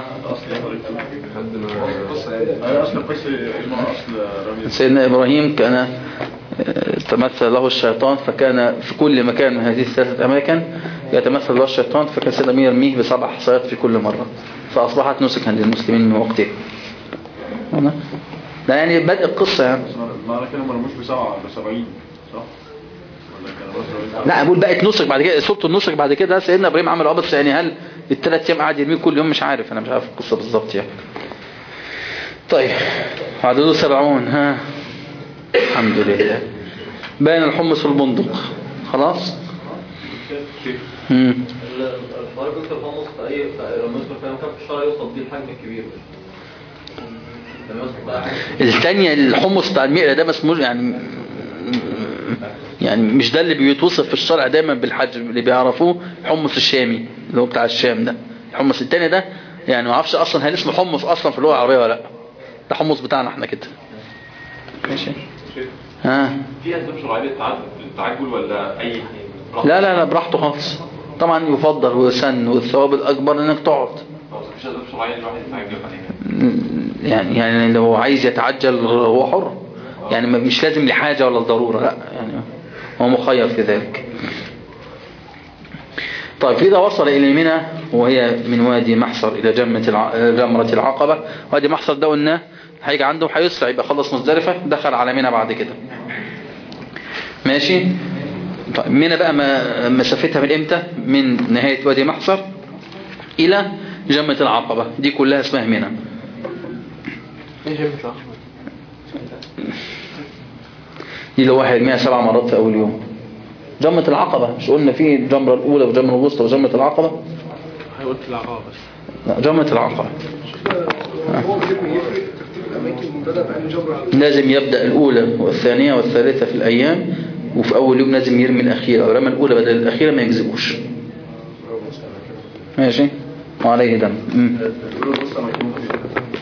اصل القصه اصل رمي سيدنا إبراهيم كان آه، تمثل له الشيطان فكان في كل مكان من هذه الثلاثة أماكن يتمثل له الشيطان فكان سيدنا إبراهيم يرميه بسبع حصيات في كل مرة فأصبحت نسكا للمسلمين من وقته هنا؟ ده يعني بدء القصة يعني معنى كده ما رموش بسبعة بسبعين صح؟ ولا كان مثلا لا بقول بقت نسك بعد كده صورة النسك بعد كده سيدنا إبراهيم عمل اه بس يعني هل الثلاث أيام قعد يرميه كل يوم مش عارف أنا مش عارف القصة بالظبط يعني طيب عدده سبعون ها الحمد لله بين الحمص والبندق خلاص مم. الحضرتك قلت الحمص في اي في لما يذكر في مكان في الشرع يوصل بيه الحجم الكبير لما يذكر بقى حجم الثانية الحمص بتاع المئرة ده مسموش يعني يعني مش ده اللي بيتوصف في الشرع دايما بالحجم اللي بيعرفوه حمص الشامي اللي هو بتاع الشام ده الحمص الثاني ده يعني ما اعرفش اصلا هل اسمه حمص اصلا في اللغة العربية ولا لا ده حمص بتاعنا احنا كده ماشي ها في اسباب شرعيه للتعجل للتعجل ولا اي لا لا لا براحته خالص طبعا يفضل وسن والثواب الاكبر انك تقعد خلاص مفيش اسباب شرعيه الواحد يتعجل عليها يعني يعني لو عايز يتعجل هو حر يعني ما- مش لازم لحاجة ولا لضرورة لا يعني هو مخير في ذلك طيب إذا وصل إلى منى وهي من وادي محصر إلى جمرة الع... جمرة العقبة وادي محصر ده قلنا هيجي عنده هيسرع يبقى خلص مزدلفة دخل على منى بعد كده ماشي طيب منى بقى ما- مسافتها من امتى من نهاية وادي محصر إلى جمرة العقبة دي كلها اسمها منى ايه جيم مش عارف دي لو واحد يرميها سبع مرات في أول يوم جمرة العقبة مش قلنا في الجمرة الأولى والجمرة الوسطى وجمرة العقبة قلت العقاب بس لا جمرة العقبة هو بيفرق يفرق ترتيب الاماكن بدأ بأن جبر لازم يبدأ الأولى والثانية والثالثة في الأيام وفي أول يوم لازم يرمي الأخيرة ولما الأولى بدل الأخيرة ما يجزبوش ماشي وعليه دم مم.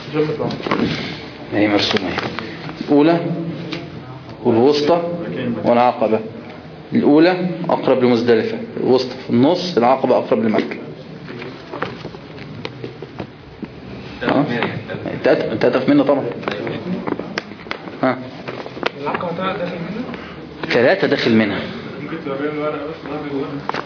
هي مرسومة اهي. الأولى والوسطى والعقبة الأولى أقرب لمزدلفة الوسطى في النص العقبة أقرب لمكة ها؟ تأت- تأتف منه طبعا ها العقبة طلعت داخل منه ثلاثة داخل منها ممكن توريهم الورقة بس ظهر الورقة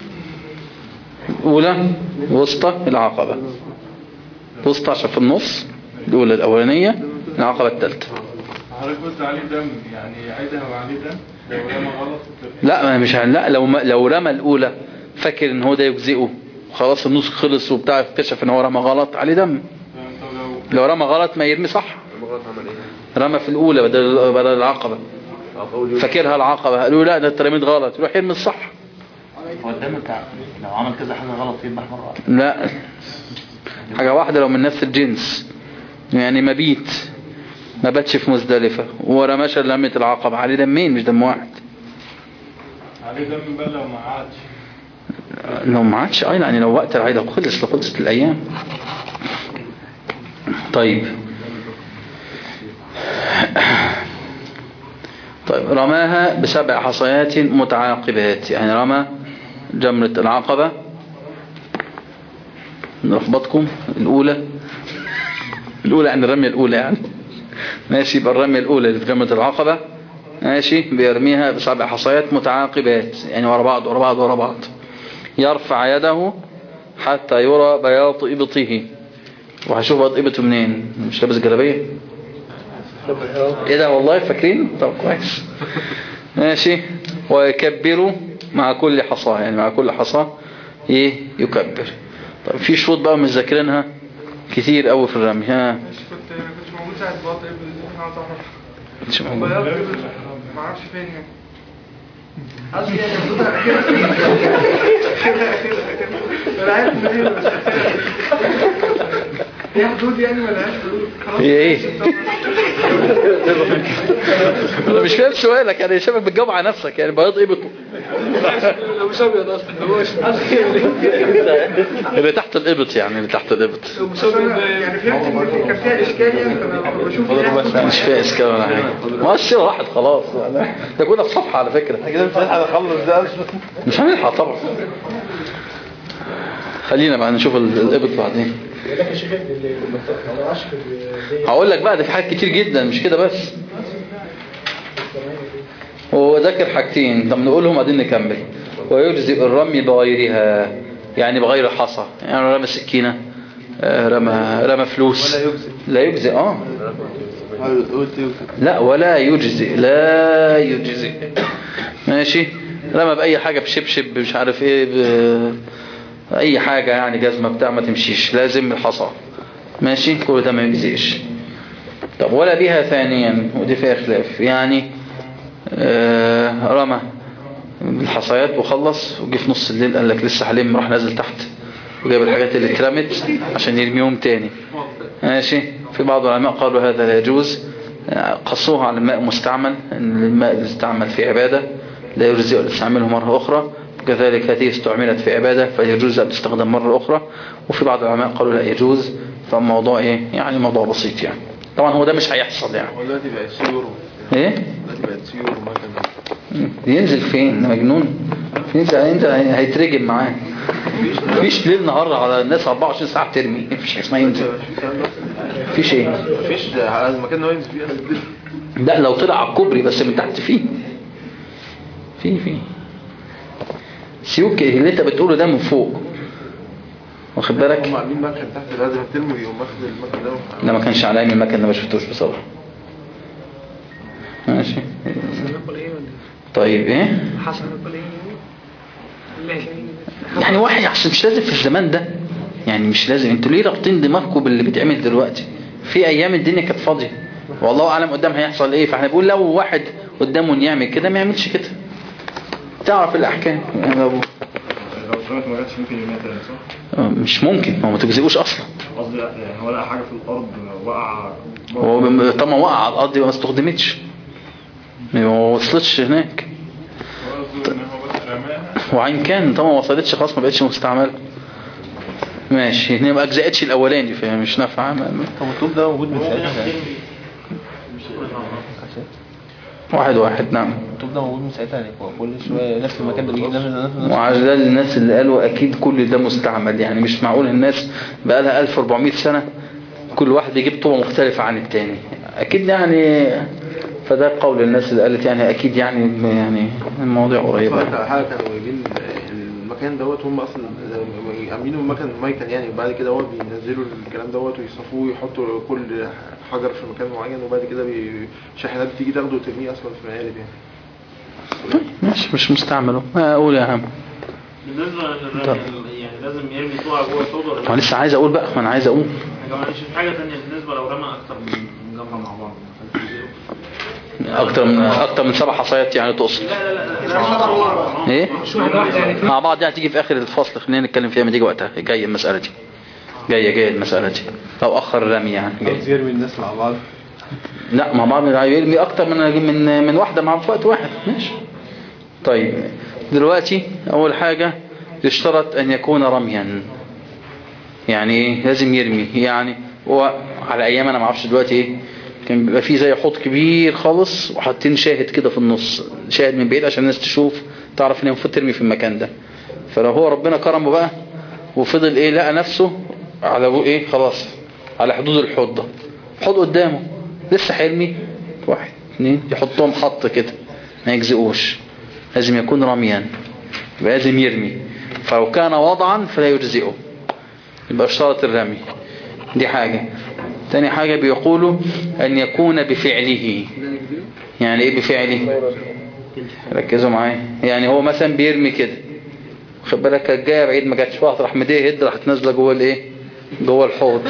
الأولى الوسطى العقبة الوسطى عشان في النص الأولى الأولانية العقبة الثالثة حضرتك قلت عليه دم يعني عيدها وعليه دم لو رمى غلط لا ما مش لا لو ما لو رمى الأولى فاكر ان هو ده يجزئه خلاص النص خلص وبتاع اكتشف ان هو رمى غلط عليه دم طب لو لو رمى غلط ما يرمي صح المغرب عمل ايه؟ رمى في الأولى بدل بدل العقبة اه في اول يوم فاكرها العقبة قالوا لا ده انت رميت غلط يروح يرمي الصح هو الدم بتاع لو عمل كذا حاجة غلط يذبح مرة واحدة لا حاجة واحدة لو من نفس الجنس يعني مبيت ما باتش في مزدلفة ورماش لمة العقبة عليه دمين مش دم واحد عليه دم بقى لو ما عادش لو ما عادش اه يعني لو وقت العيد خلص لو خلصت الأيام طيب طيب رماها بسبع حصيات متعاقبات يعني رمى جمرة العقبة نلخبطكم الأولى الأولى يعني الرمية الأولى يعني ماشي يبقى الرمية الأولى اللي في جمرة العقبة ماشي بيرميها بسبع حصيات متعاقبات يعني ورا بعض ورا بعض ورا بعض يرفع يده حتى يرى بياض إبطه وهشوف بياض إبطه منين مش لابس جلابية ايه ده والله فاكرين طب كويس ماشي ويكبروا مع كل حصاه يعني مع كل حصاه ايه يكبر طب في شروط بقى مش ذاكرينها كتير قوي في الرمي ها مش كنت كنت موجود ساعة بطل اللي عاوز اعرف مش موجود. بياض إبل، ما اعرفش فين يعني قصدي يعني المفروض كده كده كده انا عارف ان هي بس هي حدود يعني ولا هي حدود خلاص هي ايه انا مش فاهم سؤالك يعني شايفك بتجاوب على نفسك يعني بياض ابطه لو مش ابيض اصلا هو مش اللي تحت الابط يعني اللي تحت الابط مش ابيض يعني فهمت ان في- كان فيها اشكال يعني فانا بشوف إيه. مش فايس كده ولا حاجه ما السيره راحت خلاص ده كنا في صفحه على فكره كده مش هنلحق نخلص ده مش هنلحق طبعا خلينا بقى نشوف ال- الابط بعدين لكن شيخ اللي ما وقعش في الدنيا هقول لك بقى ده في حاجات كتير جدا مش كده بس هو ذاكر حاجتين طب نقولهم بعدين نكمل ويجزئ الرمي بغيرها يعني بغير حصى يعني رمى سكينة آه، رمى رمى فلوس ولا يجزئ. لا يجزئ اه قلت يوسف لا ولا يجزئ لا يجزئ ماشي رمى بأي حاجة بشبشب مش عارف ايه ب... اي حاجة يعني جزمة بتاع ما تمشيش لازم الحصى ماشي كل ده ما يجزئش طب ولا بها ثانيا ودي فيها خلاف يعني آه رمى الحصيات وخلص وجي في نص الليل قال لك لسه حليم راح نازل تحت وجاب الحاجات اللي اترمت عشان يرميهم تاني ماشي في بعض العلماء قالوا هذا لا يجوز قصوها على الماء مستعمل ان الماء اللي استعمل في عبادة لا يجزئ استعماله مرة أخرى وكذلك هذه استعملت في عبادة فيجوز أن تستخدم مرة أخرى وفي بعض العلماء قالوا لا يجوز فالموضوع إيه يعني موضوع بسيط يعني طبعا هو ده مش هيحصل يعني هو دلوقتي بقت سيورو ايه دلوقتي بقت سيورو ما كان ينزل فين ده مجنون ينزل ينزل هيترجم معاه مفيش ليل نهار على الناس 24 ساعة بترمي مفيش حاجة اسمها ينزل مفيش ايه مفيش ده على المكان اللي هو ينزل فيه لا لو طلع على الكوبري بس من تحت فيه في في سيوك اللي انت بتقوله ده من فوق واخد بالك هم عاملين مكان تحت لازم ترمي يقوم واخد المكان ده ومحقق. لا ما كانش على يمين المكان ده ما شفتوش بصراحة ماشي ناكل ايه ولا طيب ايه حسن ناكل ايه ماشي يعني واحد عشان مش لازم في الزمان ده يعني مش لازم انتوا ليه رابطين دماغكم باللي بيتعمل دلوقتي في ايام الدنيا كانت فاضيه والله اعلم قدام هيحصل ايه فاحنا بنقول لو واحد قدامه إن يعمل كده ما يعملش كده تعرف الاحكام يعني لو لو سمعت ما جاتش ممكن يومين تاني صح؟ مش ممكن هو ما تجزئوش اصلا قصدي لا يعني هو لقى حاجة في الأرض وقع هو بم- طالما وقع على الارض يبقى ما استخدمتش ما وصلتش هناك هو قصده إن هو بس رماها وعين كان طالما ما وصلتش خلاص ما بقتش مستعمله ماشي هنا ما اجزأتش الاولاني فمش نافعه ما- ما- طب الطوب ده موجود من ساعتها يعني واحد واحد نعم الطوب ده موجود من ساعتها يعني هو كل شويه نفس المكان ده بيجي نفس نفس نفس وعلى ده الناس اللي قالوا اكيد كل ده مستعمل يعني مش معقول الناس بقى لها 1400 سنة كل واحد بيجيب طوبة مختلفة عن التاني اكيد يعني فده قول الناس اللي قالت يعني اكيد يعني يعني المواضيع قريبة فاكر حاجه كانوا جايبين المكان دوت هم اصلا عاملينه مكان مايكل يعني وبعد كده هو بينزلوا الكلام دوت ويصفوه ويحطوا كل حجر في مكان معين وبعد كده بي- شاحنات بتيجي تاخده وترميه اصلا في مقالب يعني مش مش مستعمل أهو. آه، اقول يا عم بالنسبة للرمي يعني لازم يرمي طوع جوه الصوت ولا ما لسه عايز اقول بقى ما انا عايز اقول يا جماعة مش حاجة تانية بالنسبة لو رمى أكتر من من جمرة مع بعض اكتر من اكتر من سبع حصيات يعني تقصد لا لا لا لا مع بعض. ايه مش واحدة واحدة يعني مع بعض يعني تيجي في اخر الفصل خلينا نتكلم فيها ما تيجي وقتها جايه المساله دي جايه جايه المساله دي او اخر الرمي يعني جاي. عاوز يرمي الناس مع بعض لا مع بعض يرمي اكتر من من من واحده مع في وقت واحد ماشي طيب دلوقتي اول حاجه يشترط ان يكون رميا يعني ايه لازم يرمي يعني هو على ايام انا ما اعرفش دلوقتي ايه كان بيبقى فيه زي حوض كبير خالص وحاطين شاهد كده في النص شاهد من بعيد عشان الناس تشوف تعرف ان المفروض ترمي في المكان ده فلو هو ربنا كرمه بقى وفضل ايه لقى نفسه على ابو ايه خلاص على حدود الحوض ده حوض قدامه لسه هيرمي واحد اثنين يحطهم حط كده ما يجزئوش لازم يكون رميا يبقى لازم يرمي فلو كان وضعا فلا يجزئه يبقى اشترط الرمي دي حاجة تاني حاجة بيقولوا أن يكون بفعله يعني إيه بفعله ركزوا معايا يعني هو مثلا بيرمي كده خد بالك كانت جايه بعيد ما جاتش واحد راح مديه هد راحت نازله جوه الايه جوه الحوض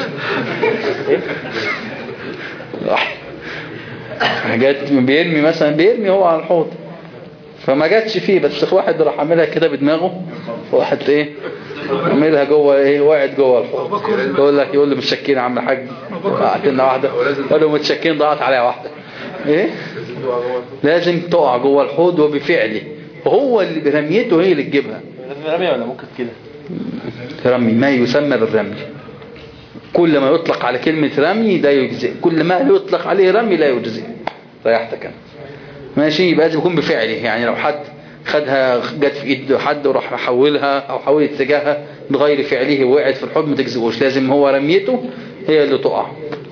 راح جت بيرمي مثلا بيرمي هو على الحوض فما جاتش فيه بس واحد راح عاملها كده بدماغه واحد ايه عاملها جوه ايه وقعت جوه الحوض يقول لك يقول له متشكين يا عم الحاج وقعت لنا واحده يقول له متشكين ضاعت عليها واحده ايه لازم تقع جوه الحوض وبفعله وهو اللي برميته هي اللي تجيبها لازم رمي ولا ممكن كده رمي ما يسمى بالرمي كل ما يطلق على كلمة رمي ده يجزئ كل ما يطلق عليه رمي لا يجزئ ريحتك انا ماشي يبقى لازم يكون بفعله يعني لو حد خدها جت في ايد حد وراح حولها او حول اتجاهها بغير فعله وقعت في الحوض ما تجزئوش لازم هو رميته هي اللي تقع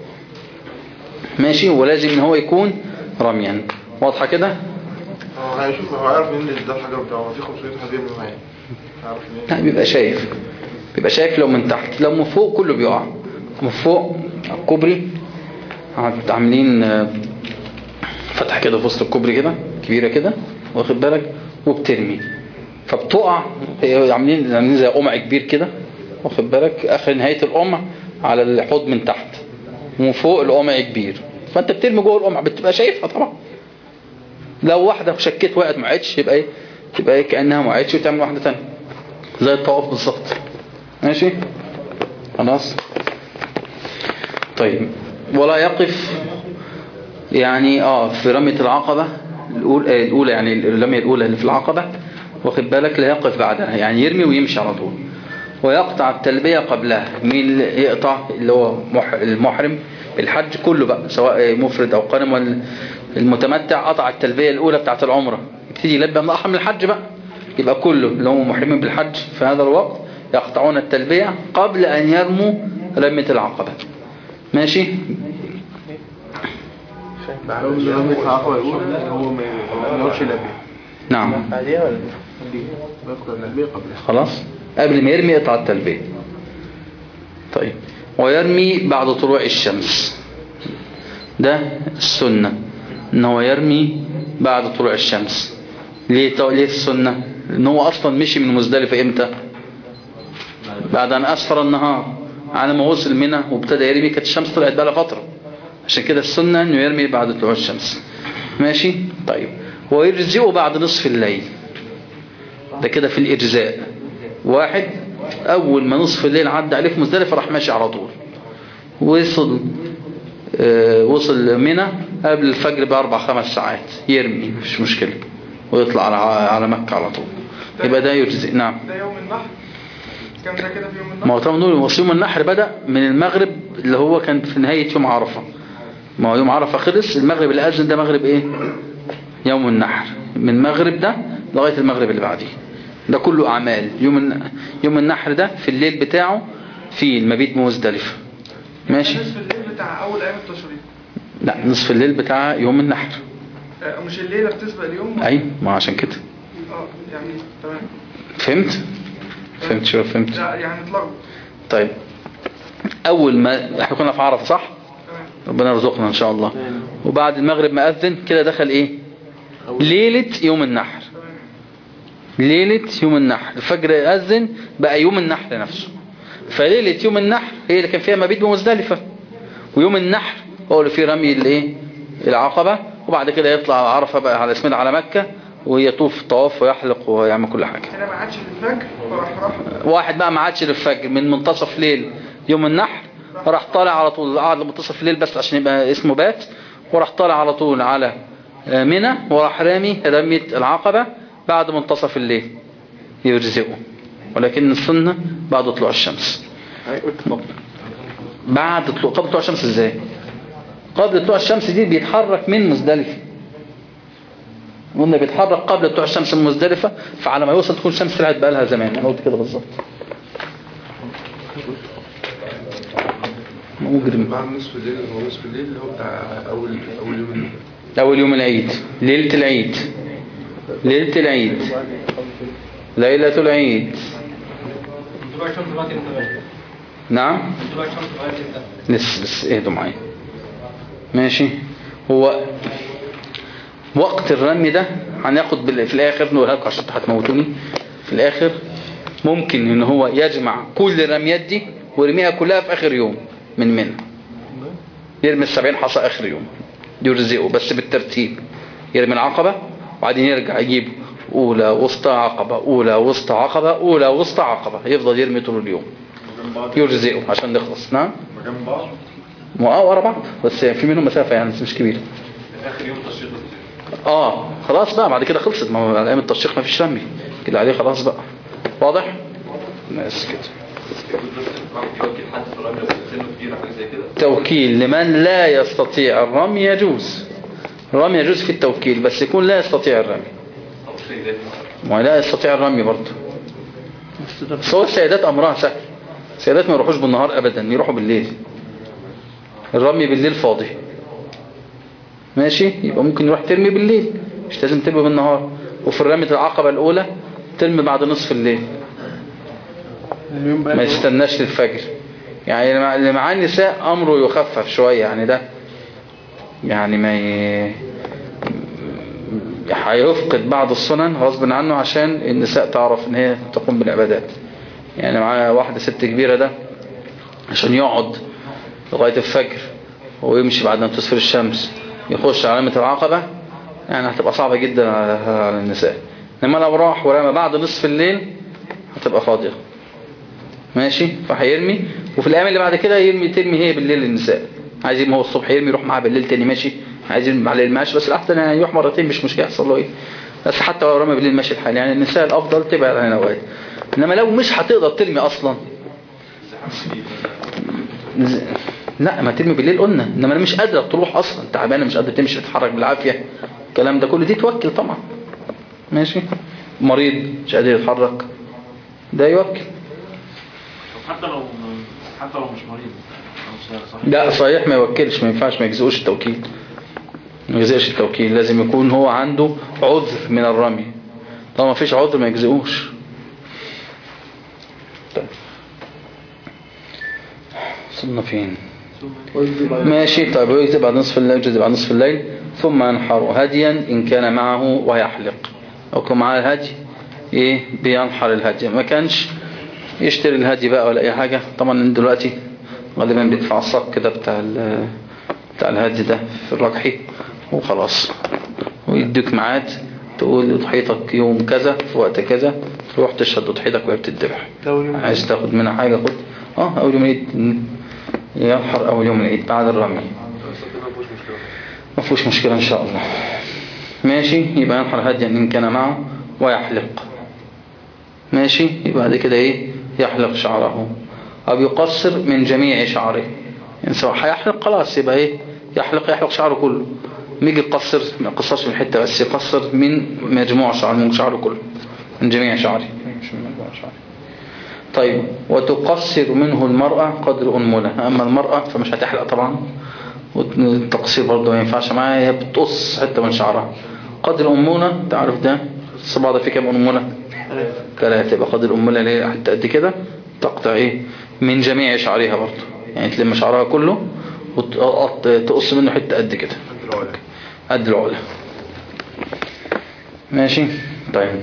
ماشي ولازم ان هو يكون رميا واضحة كده هو هيشوف هو عارف ان ده الحجر بتاعه في 500 واحد بيعمل معايا عارف لا منين بيبقى شايف بيبقى شايف لو من تحت لو من فوق كله بيقع من فوق على الكوبري عاد- عاملين آه، فتحة كده في وسط الكوبري كده كبيرة كده واخد بالك وبترمي فبتقع هي عاملين عاملين زي قمع كبير كده واخد بالك اخر نهاية القمع على الحوض من تحت ومن فوق القمع كبير فانت بترمي جوه القمع بتبقى شايفها طبعا لو واحدة شكيت وقعت ما وقعتش يبقى ايه تبقى ايه كأنها ما وقعتش وتعمل واحدة تانية زي الطواف بالظبط ماشي خلاص طيب ولا يقف يعني اه في رمية العقبة الأولى, آه، الأولى يعني الرمية الأولى اللي في العقبة واخد بالك لا يقف بعدها يعني يرمي ويمشي على طول ويقطع التلبية قبلها مين اللي يقطع اللي هو مح- المحرم الحج كله بقى سواء مفرد أو قارن ولا المتمتع قطع التلبية الأولى بتاعت العمرة يبتدي يلبي من أحرم الحج بقى يبقى كله اللي هم محرمين بالحج في هذا الوقت يقطعون التلبية قبل أن يرموا رمية العقبة ماشي لو رمي العقبة الأولى إن هو ما يقدرش يلبي نعم بعديها ولا دي بيقطع التلبية قبلها خلاص قبل ما يرمي يقطع التلبية طيب ويرمي بعد طلوع الشمس ده السنة ان هو يرمي بعد طلوع الشمس ليه طو... ليه السنة ان هو اصلا مشي من مزدلفة امتى بعد ان اسفر النهار على ما وصل منى وابتدى يرمي كانت الشمس طلعت بقى لها فترة عشان كده السنة انه يرمي بعد طلوع الشمس ماشي طيب ويرجئه بعد نصف الليل ده كده في الإجزاء واحد أول ما نصف الليل عدى عليه في مزدلفة راح ماشي على طول وصل آه وصل منى قبل الفجر بأربع خمس ساعات يرمي مش مشكلة ويطلع على على مكة على طول يبقى ده يجزئ نعم ده يوم النحر كام ده كده في يوم ما النحر هو طبعا نقول يوم النحر بدأ من المغرب اللي هو كان في نهاية يوم عرفة ما هو يوم عرفة خلص المغرب اللي أذن ده مغرب ايه يوم النحر من المغرب ده لغاية المغرب اللي بعديه ده كله أعمال يوم الن- يوم النحر ده في الليل بتاعه في المبيت بمزدلفة ماشي نصف الليل بتاع اول ايام التشريق لا نصف الليل بتاع يوم النحر آه، مش الليله بتسبق اليوم أي ما عشان كده اه يعني تمام فهمت فهمت شو فهمت لا يعني اتلخبط طيب أول ما احنا كنا في عرفة صح ربنا يرزقنا إن شاء الله وبعد المغرب ما أذن كده دخل إيه ليلة يوم النحر ليلة يوم النحر الفجر أذن بقى يوم النحر نفسه فليلة يوم النحر هي اللي كان فيها مبيت بمزدلفة ويوم النحر هو اللي فيه رمي الايه العقبة وبعد كده يطلع عرفة بقى على اسمه على مكة ويطوف طواف ويحلق ويعمل كل حاجة هنا ما عادش للفجر فراح راح واحد بقى ما عادش للفجر من منتصف ليل يوم النحر راح طالع على طول قعد لمنتصف الليل بس عشان يبقى اسمه بات وراح طالع على طول على آه، منى وراح رامي رمية العقبة بعد منتصف الليل يرزقه ولكن السنة بعد طلوع الشمس بعد طلوع قبل طلوع الشمس ازاي قبل طلوع الشمس دي بيتحرك من مزدلفة قلنا بيتحرك قبل طلوع الشمس من مزدلفة فعلى ما يوصل تكون الشمس طلعت بقى لها زمان انا قلت كده بالظبط مجرم بعد نصف الليل هو نصف الليل اللي هو بتاع اول اول يوم الليل. أول يوم العيد ليلة العيد ليلة العيد ليلة العيد طلوع الشمس لغايه امتى بقى؟ نعم طلوع الشمس لغايه امتى؟ لسه بس اهدوا معايا ماشي هو وقت الرمي ده هناخد بال- في الاخر نقولها لكم عشان انتوا هتموتوني في الاخر ممكن ان هو يجمع كل الرميات دي ويرميها كلها في اخر يوم من منى يرمي السبعين حصى اخر يوم يرزقه بس بالترتيب يرمي العقبة وبعدين يرجع يجيب اولى وسطى عقبة اولى وسطى عقبة اولى وسطى عقبة يفضل يرمي طول اليوم يرزقه عشان نخلص نعم مكان بعض ما اه ورا بعض بس في منهم مسافة يعني بس مش كبيرة اخر يوم تشريق اه خلاص بقى بعد كده خلصت ما هو على ايام التشريق ما فيش رمي كده عليه خلاص بقى واضح بس كده يوكل حد في الرمي لو سنه كبير حاجه زي كده توكيل لمن لا يستطيع الرمي يجوز الرمي يجوز في التوكيل بس يكون لا يستطيع الرمي او شيء زي ما لا يستطيع الرمي برضه بس هو السيدات امرها سهل السيدات ما يروحوش بالنهار ابدا يروحوا بالليل الرمي بالليل فاضي ماشي يبقى ممكن يروح ترمي بالليل مش لازم ترمي بالنهار وفي الرمية العقبة الاولى ترمي بعد نصف الليل اليوم بقى ما يستناش للفجر يعني اللي مع- اللي معاه النساء امره يخفف شوية يعني ده يعني ما ي... هيفقد بعض السنن غصب عنه عشان النساء تعرف ان هي تقوم بالعبادات يعني معاه واحدة ست كبيرة ده عشان يقعد لغاية الفجر ويمشي بعد ما تصفر الشمس يخش على علامة العقبة يعني هتبقى صعبة جدا على على النساء انما لو راح ورمى بعد نصف الليل هتبقى فاضية ماشي فهيرمي وفي الايام اللي بعد كده يرمي ترمي هي بالليل للنساء عايز يرمي هو الصبح يرمي يروح معاها بالليل تاني ماشي عايز يرمي بالليل ماشي بس الاحسن يعني يروح مرتين مش مشكله يحصل له ايه بس حتى لو رمى بالليل ماشي الحال يعني النساء الافضل تبعد عن الاوقات انما لو مش هتقدر ترمي اصلا ز- لا ما ترمي بالليل قلنا انما انا مش قادره تروح اصلا تعبانه مش قادره تمشي تتحرك بالعافيه الكلام ده كله دي توكل طبعا ماشي مريض مش قادر يتحرك ده يوكل حتى لو حتى لو مش مريض أو صحيح. لا صحيح ما يوكلش ما ينفعش ما يجزئوش التوكيل ما يجزئش التوكيل لازم يكون هو عنده عذر من الرمي طالما ما فيش عذر ما يجزئوش طيب وصلنا فين ماشي طيب ويجزي بعد نصف الليل يجزي بعد نصف الليل ثم ينحر هديا إن كان معه ويحلق أو كان معاه الهدي إيه بينحر الهدي ما كانش يشتري الهدي بقى ولا أي حاجة طبعا دلوقتي غالبا بيدفع الصك كده بتاع ال- بتاع الهدي ده في الرجحي وخلاص ويديك ميعاد تقول اضحيتك يوم كذا في وقت كذا تروح تشهد اضحيتك وهي بتذبح عايز تاخد منها حاجة خد اه اول يوم العيد ينحر اول يوم العيد بعد الرمي ما فيهوش مشكلة ان شاء الله ماشي يبقى ينحر هديا ان كان معه ويحلق ماشي يبقى بعد كده ايه يحلق شعره أو يقصر من جميع شعره يعني سواء هيحلق خلاص يبقى ايه يحلق يحلق شعره كله ميجي يقصر ما يقصرش من حتة بس يقصر من مجموع شعره من شعره كله من جميع شعره مش من مجموع شعره طيب وتقصر منه المرأة قدر أنملة أما المرأة فمش هتحلق طبعا والتقصير برضه ما ينفعش معاها هي بتقص حتة من شعرها قدر أنملة تعرف ده الصباع ده فيه كام أنملة ثلاثة يبقى قدر الأنملة اللي هي حتى قد كده تقطع ايه من جميع شعرها برضه يعني تلم شعرها كله وتقص منه حتة قد كده قد العقلة ماشي طيب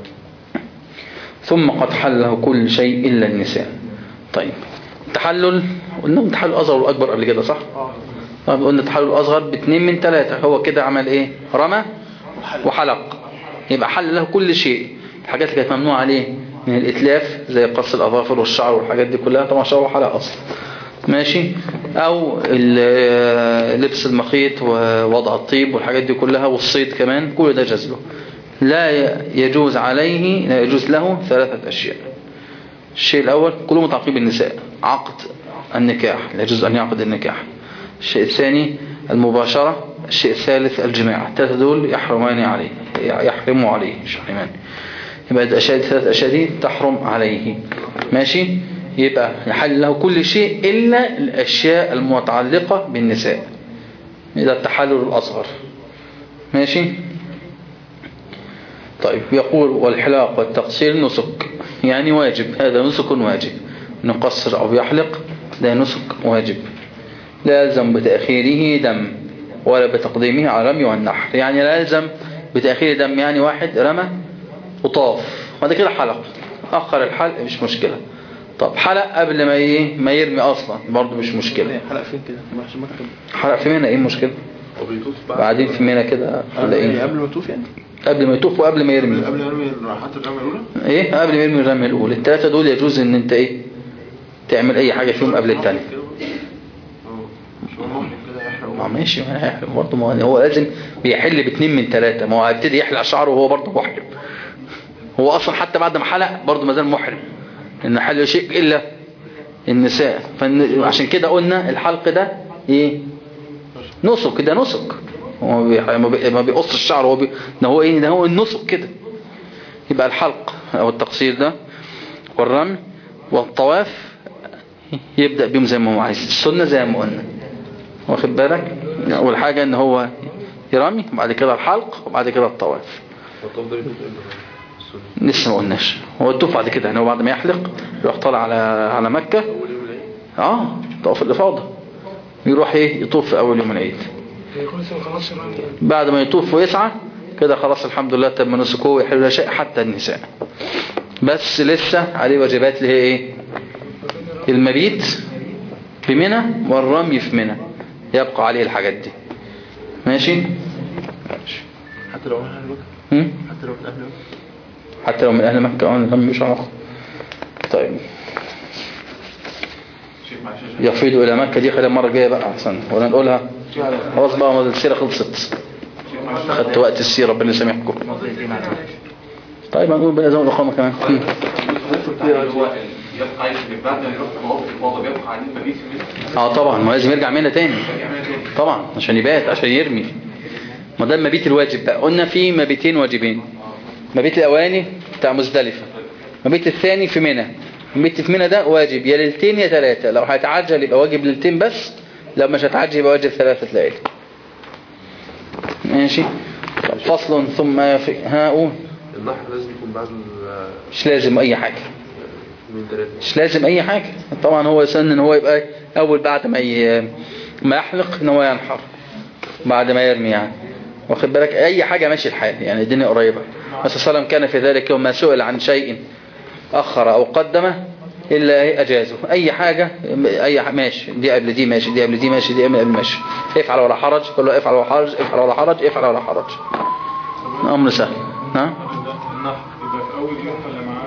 ثم قد حله كل شيء إلا النساء طيب التحلل قلنا التحلل الأصغر والأكبر قبل كده صح طيب قلنا التحلل الأصغر باتنين من ثلاثة هو كده عمل ايه رمى وحلق يبقى حل له كل شيء الحاجات اللي كانت ممنوعة عليه من الإتلاف زي قص الأظافر والشعر والحاجات دي كلها طبعا شعره حلق أصلا ماشي أو ال- لبس المخيط ووضع الطيب والحاجات دي كلها والصيد كمان كل ده جزله لا يجوز عليه لا يجوز له ثلاثة أشياء الشيء الأول كلهم تعقيب النساء عقد النكاح لا يجوز أن يعقد النكاح الشيء الثاني المباشرة الشيء الثالث الجماع الثلاثة دول يحرمان عليه يحرموا عليه مش يحرمان يبقى الأشياء دي ثلاث أشياء دي تحرم عليه ماشي يبقى يحل له كل شيء إلا الأشياء المتعلقة بالنساء إذا التحلل الأصغر ماشي طيب يقول والحلاق والتقصير نسك يعني واجب هذا نسك واجب نقصر أو يحلق ده نسك واجب لا يلزم بتأخيره دم ولا بتقديمه على الرمي والنحر يعني لا يلزم بتأخير دم يعني واحد رمى وطاف وده كده حلق أخر الحلق مش مشكلة طب حلق قبل ما ايه ما يرمي أصلا برضه مش مشكلة حلق فين كده عشان ما تكتب حلق في منى ايه المشكلة وبيطوف بعدين في منى كده ولا يعني ايه قبل ما تطوف يعني قبل ما يطوف وقبل ما يرمي قبل ما يرمي حتى الرمية الأولى ايه قبل ما يرمي الرمية الأولى الثلاثة دول يجوز ان انت ايه تعمل اي حاجة فيهم قبل الثانية مش هو محرم كده يحرق ما ماشي ما أنا هيحلم برضه ما هو لازم بيحل باثنين من ثلاثة ما هو هيبتدي يحلق شعره وهو برضه محرم هو اصلا حتى بعد ما حلق برضه ما زال محرم ان حل شيء الا النساء فعشان كده قلنا الحلق ده ايه نسك ده نسك هو ما بي- ما بي- ما بيقص الشعر هو بي... ده هو ايه ده هو النسك كده يبقى الحلق او التقصير ده والرمي والطواف يبدأ بيهم زي ما هو عايز السنة زي ما قلنا واخد بالك اول حاجة ان هو يرمي وبعد كده الحلق وبعد كده الطواف والطواف ده بيكون امتى؟ لسه ما قلناش هو الطوف بعد كده يعني هو بعد ما يحلق يروح طالع على على مكة اه طواف الإفاضة يروح ايه يطوف في اول يوم العيد يكون لسه ما خلصش الرمي يعني بعد ما يطوف ويسعى كده خلاص الحمد لله تم نسكه ويحل لا شيء حتى النساء بس لسه عليه واجبات اللي هي ايه المبيت في منى والرمي في منى يبقى عليه الحاجات دي ماشي حتى لو من أهل مكة هم؟ حتى لو من أهل مكة حتى لو من اهل مكة اه الرمي مش عارف طيب يفيد الى مكة دي خلال المرة الجاية بقى احسن ولا نقولها خلاص بقى ما السيرة خلصت خدت وقت السيرة ربنا يسامحكم طيب هنقول بقى زي الرقامة كمان هم. هو يبقى عايش بعد ما يروح طواف الإفاضة بيبقى عليه المبيت في منى اه طبعا ما لازم يرجع منها تاني طبعا عشان يبات عشان يرمي ما ده المبيت الواجب بقى قلنا في مبيتين واجبين المبيت الاولاني بتاع مزدلفة المبيت الثاني في منى المبيت في منى ده واجب يا ليلتين يا ثلاثة لو هيتعجل يبقى واجب ليلتين بس لو مش هتعجل يبقى واجب ثلاثة ليالي ماشي طب فصل ثم في ها قول النحر لازم يكون بعد ال- مش لازم اي حاجة من ثلاثة مش لازم اي حاجة طبعا هو يسن ان هو يبقى اول بعد ما ي... ما يحلق ان هو ينحر بعد ما يرمي يعني واخد بالك اي حاجة ماشي الحال يعني الدنيا قريبة بس صلى الله عليه وسلم كان في ذلك يوم ما سئل عن شيء اخر او قدمه الا إيه اجازه اي حاجة اي ح- ماشي دي قبل دي ماشي دي قبل دي ماشي دي قبل ماشي افعل ولا حرج كله افعل ولا حرج افعل ولا حرج افعل ولا حرج امر سهل ها النحر يبقى في أول يوم ولا معاه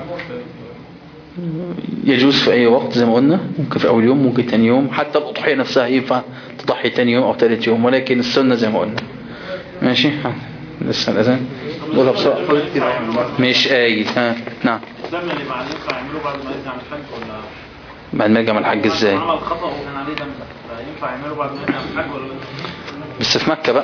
يجوز في أي وقت زي ما قلنا ممكن في أول يوم ممكن تاني يوم حتى الأضحية نفسها ينفع تضحي تاني يوم أو تالت يوم ولكن السنة زي ما قلنا ماشي لسه الأذان قولها بسرعة مش قايل ها نعم الدم اللي بعد ينفع يعمله بعد ما يرجع من الحج ولا بعد ما يرجع من الحج ازاي عمل خطأ وكان عليه دم فينفع يعمله بعد ما يرجع من الحج ولا لا؟ بس في مكة بقى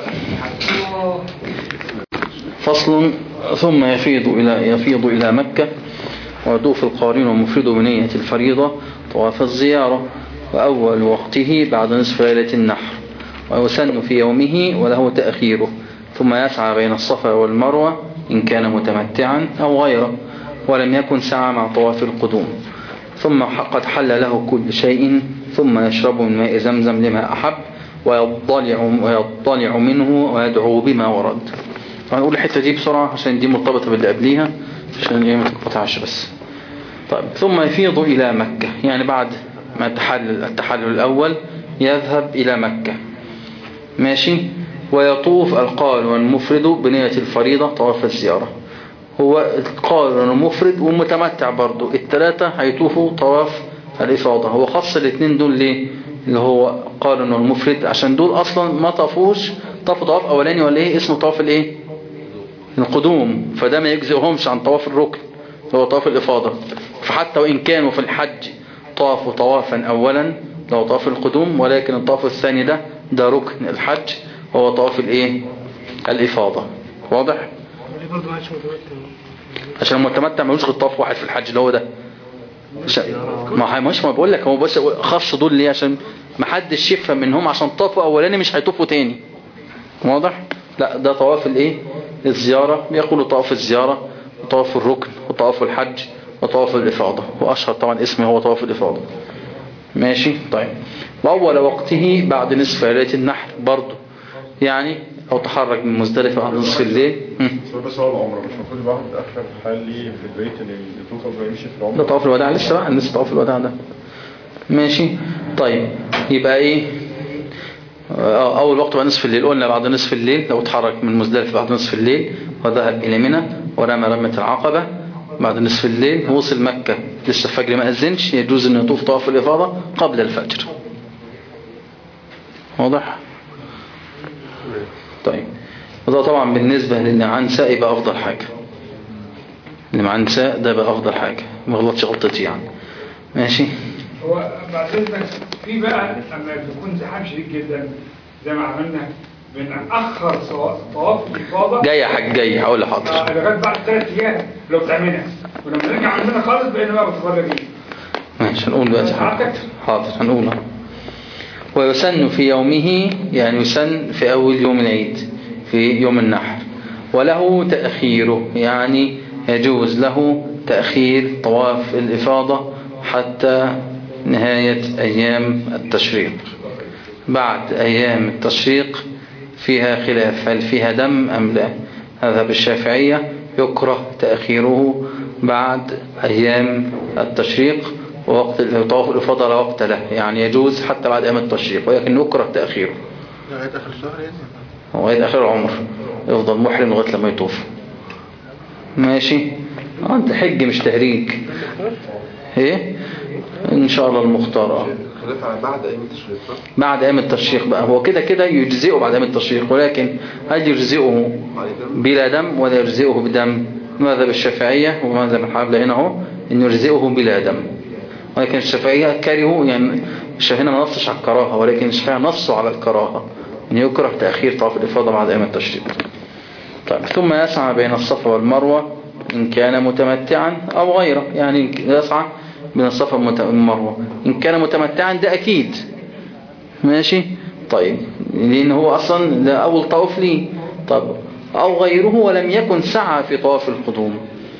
فصل ثم يفيض إلى يفيض إلى مكة ويطوف القارن ومفرد بنية الفريضة طواف الزيارة وأول وقته بعد نصف ليلة النحر ويسن في يومه وله تأخيره ثم يسعى بين الصفا والمروة إن كان متمتعا أو غيره ولم يكن سعى مع طواف القدوم ثم قد حل له كل شيء ثم يشرب من ماء زمزم لما أحب ويضلع, ويضلع منه ويدعو بما ورد هنقول الحتة دي بسرعة عشان دي مرتبطة باللي قبليها عشان ايه ما تقطعش بس طيب ثم يفيض إلى مكة يعني بعد ما تحلل التحلل الأول يذهب إلى مكة ماشي ويطوف القارن والمفرد بنية الفريضة طواف الزيارة هو القارن والمفرد والمتمتع برضو الثلاثة هيطوفوا طواف الإفاضة هو خص الاثنين دول ليه اللي هو قارن والمفرد عشان دول أصلا ما طافوش طافوا طواف أولاني ولا إيه اسمه طواف الإيه القدوم فده ما يجزئهمش عن طواف الركن هو طواف الإفاضة فحتى وإن كانوا في الحج طافوا طوافا أولا لو طواف القدوم ولكن الطواف الثاني ده ده ركن الحج وهو طواف الإيه الإفاضة واضح ليه برضه ما عادش متمتع عشان المتمتع ملوش غير طواف واحد في الحج اللي هو ده عشان- ما هي- مش ما بقول لك هو بس خاص دول ليه عشان ما حدش يفهم منهم عشان طافوا اولاني مش هيطوفوا تاني واضح لا ده طواف الايه الزيارة يقول طواف الزيارة وطواف الركن وطواف الحج وطواف الإفاضة وأشهر طبعا اسمه هو طواف الإفاضة ماشي طيب وأول وقته بعد نصف ليلة النحر برضه يعني أو تحرك من مزدلفة بعد نصف الليل هم. بس هو بس هو العمرة مش المفروض يبقى واحد آخر حال ليه في البيت اللي يطوف قبل ما يمشي في العمرة ده طواف الوداع لسه بقى لسه طواف الوداع ده ماشي طيب يبقى ايه آه، اول وقت بعد نصف الليل قلنا بعد نصف الليل لو اتحرك من مزدلفة بعد نصف الليل وذهب الى منى ورمى رمة العقبة بعد نصف الليل وصل مكة لسه الفجر ما أذنش يجوز انه يطوف طواف الإفاضة قبل الفجر واضح طيب وده طبعا بالنسبة للي معاه نساء يبقى أفضل حاجة اللي معاه نساء ده بقى أفضل حاجة ما غلطش غلطتي يعني ماشي هو بعد اذنك في بقى لما بيكون زحام شديد جدا زي ما عملنا بنأخر صوا- طواف الإفاضة جاي يا حاج جاي هقول آه، لحاضر لغاية بعد ثلاث أيام لو بتعملها ولما نرجع عندنا خالص بقينا بقى متفرجين ماشي هنقول بقى حاضر حاضر هنقولها ويسن في يومه يعني يسن في أول يوم العيد في يوم النحر وله تأخيره يعني يجوز له تأخير طواف الإفاضة حتى نهاية أيام التشريق بعد أيام التشريق فيها خلاف هل فيها دم أم لا هذا بالشافعية يكره تأخيره بعد أيام التشريق ووقت طواف الإفاضة لا وقت له يعني يجوز حتى بعد أيام التشريق ولكن يكره تأخيره لغاية آخر الشهر يعني لغاية آخر العمر يفضل محرم لغاية لما يطوف ماشي آه، انت حج مش تهريج ايه ان شاء الله المختار اه خلاف على بعد ايام التشريق صح؟ بعد ايام التشريق بقى هو كده كده يجزئه بعد ايام التشريق ولكن هل يجزئه بلا دم ولا يجزئه بدم ماذا بالشافعية وماذا بالحنابلة هنا اهو ان يجزئه بلا دم ولكن الشافعية كرهوا يعني الشافعية ما نصش على الكراهة ولكن الشافعية نصوا على الكراهة ان يكره تأخير طواف الإفاضة بعد ايام التشريق طيب ثم يسعى بين الصفا والمروة إن كان متمتعا أو غيره يعني يسعى بين الصفا والمروة إن كان متمتعا ده أكيد ماشي طيب لأن هو أصلا ده أول طواف ليه طب أو غيره ولم يكن سعى في طواف القدوم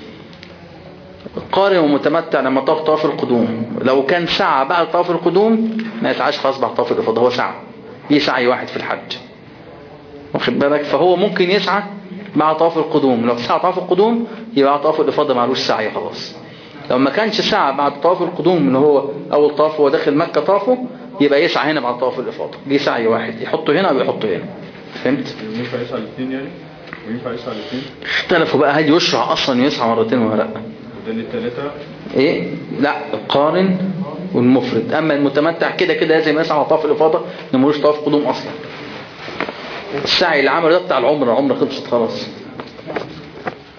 قارئ ومتمتع لما طاف طواف القدوم لو كان سعى بعد طواف القدوم ما يسعاش خلاص بعد طواف الإفاضة هو سعى ليه سعي واحد في الحج واخد بالك فهو ممكن يسعى مع طواف القدوم لو سعى طواف القدوم يبقى طواف الإفاضة معلوش سعي خلاص لو ما كانش سعى بعد طواف القدوم اللي هو أول طواف هو داخل مكة طافه يبقى يسعى هنا بعد طواف الإفاضة دي سعي واحد يحطه هنا أو يحطه هنا فهمت؟ ينفع يسعى الاثنين يعني وينفع يسعى الاثنين اختلفوا بقى هل يشرع أصلا يسعى مرتين ولا لا وده للثلاثة ايه لا القارن والمفرد اما المتمتع كده كده لازم يسعى على طواف الافاضه اللي ملوش طواف قدوم اصلا السعي اللي عمله ده بتاع العمره العمره خلصت خلاص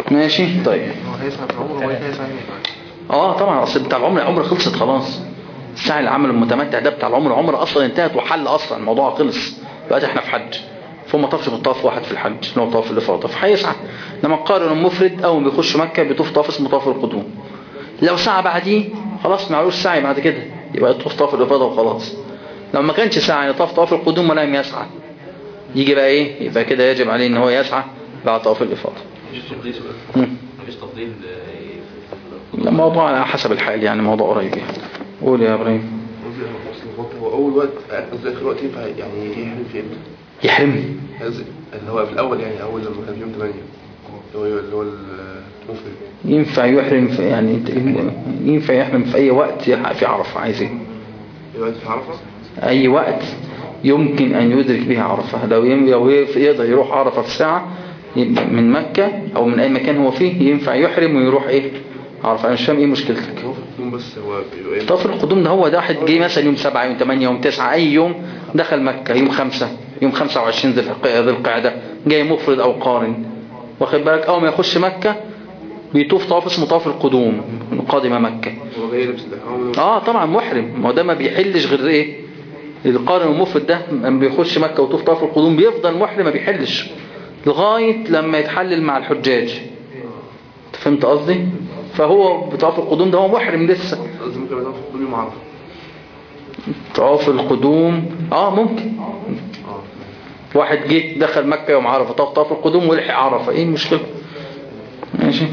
ماشي طيب هو هيسعى في العمر وبعد كده هيسعى هنا اه طبعا اصل بتاع العمر العمر خلصت خلاص السعي العمل المتمتع ده بتاع العمر العمر اصلا انتهت وحل اصلا الموضوع خلص دلوقتي احنا في حج فما طافش بالطواف واحد في الحج اللي هو طواف الافاضه فهيسعى لما القارن المفرد اول ما بيخش مكه بيطوف طواف اسمه طواف القدوم لو سعى بعديه خلاص ما علوش سعي بعد كده يبقى يطوف طواف الافاضه وخلاص لو ما كانش سعي يطاف طواف القدوم ولم يسعى يجي بقى ايه يبقى كده يجب عليه ان هو يسعى بعد طواف الافاضه مفيش تفضيل مم. مفيش تفضيل الموضوع على حسب الحال يعني موضوع قريب يعني قول يا ابراهيم هو اول وقت قصدي اخر وقت ينفع يعني يحلم في امتى؟ يحرم اللي هو في الاول يعني اول لما كان في يوم 8 اللي هو اللي هو المفرد ينفع يحرم في يعني ينفع يحرم في اي وقت يلحق في عرفه عايز ايه دلوقتي في عرفه اي وقت يمكن ان يدرك به عرفه لو يم- لو يقدر يروح عرفه في ساعه يبقى من مكه او من اي مكان هو فيه ينفع يحرم ويروح ايه عرفه انا مش فاهم ايه مشكلتك هو في القدوم بس هو بيبقى إيه؟ طواف القدوم ده هو ده واحد جه مثلا يوم سبعة يوم ثمانية يوم تسعة أي يوم دخل مكة يوم خمسة يوم خمسة وعشرين ذي الق- ذي القعدة جاي مفرد أو قارن واخد بالك أول ما يخش مكة بيطوف طواف اسمه طواف القدوم من قادم مكة هو جاي لابس الاحرام اه طبعا محرم ما هو ده ما بيحلش غير ايه القارن المفرد ده لما بيخش مكة وطوف طواف القدوم بيفضل محرم ما بيحلش لغاية لما يتحلل مع الحجاج أنت فهمت قصدي فهو بطواف القدوم ده هو محرم لسه قصدي ممكن يبقى في القدوم يوم عرفه طواف القدوم اه ممكن واحد جه دخل مكة يوم عرفة طاف طواف القدوم ولحق عرفة ايه المشكلة ماشي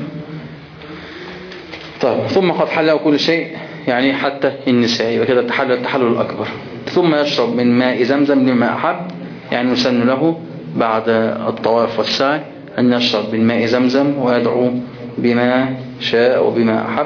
طيب ثم قد حله كل شيء يعني حتى النساء يبقى كده التحلل التحلل الأكبر ثم يشرب من ماء زمزم لما أحب يعني يسن له بعد الطواف والسعي أن يشرب من ماء زمزم ويدعو بما شاء وبما أحب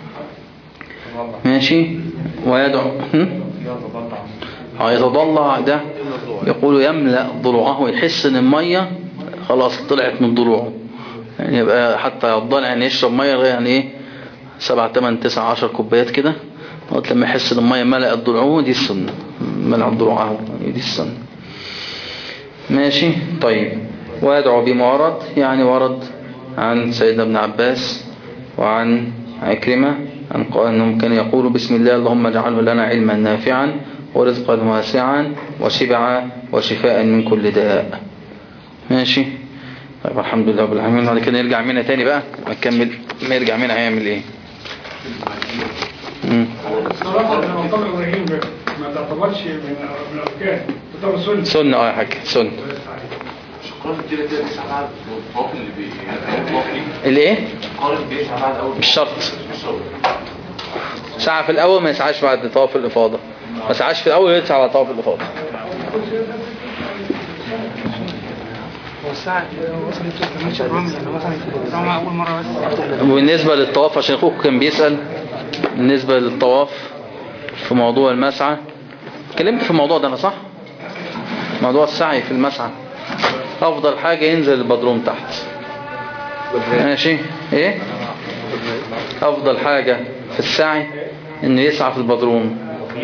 ماشي ويدعو هم؟ اه يتضلع ده يقول يملأ ضلوعه يحس ان المية خلاص طلعت من ضلوعه يعني يبقى حتى يضلع يعني يشرب مية لغاية يعني ايه سبعة تمن تسع عشر كوبايات كده لغاية لما يحس ان المية ملأت ضلوعه دي السنة ملأت ضلوعه دي السنة ماشي طيب ويدعو بما ورد يعني ورد عن سيدنا ابن عباس وعن عكرمة عن قال أنهم كانوا يقولوا بسم الله اللهم اجعله لنا علما نافعا ورزقا واسعا وشبعا وشفاء من كل داء ماشي طيب الحمد لله رب العالمين بعد كده نرجع منها تاني بقى نكمل ما يرجع منها هيعمل ايه مم. الصراحة من مقام إبراهيم ما تعتبرش من من الأركان تعتبر سنة سنة اه يا حاج سنة قارن كده كده بيسعى بعد الطواف اللي بي يعني الطواف ليه الايه قارن بيسعى بعد اول مش شرط مش شرط ساعة في الأول ما يسعاش بعد طواف الإفاضة ما سعاش في الأول يسعى بعد طواف الإفاضة هو الساعة مثلا انتوا كمان شبرون يعني مثلا طالما أول مرة بس وبالنسبة للطواف عشان أخوك كان بيسأل بالنسبة للطواف في موضوع المسعى اتكلمت في الموضوع ده أنا صح موضوع السعي في المسعى أفضل حاجة ينزل البدروم تحت ماشي إيه أفضل حاجة في السعي إنه يسعى في البدروم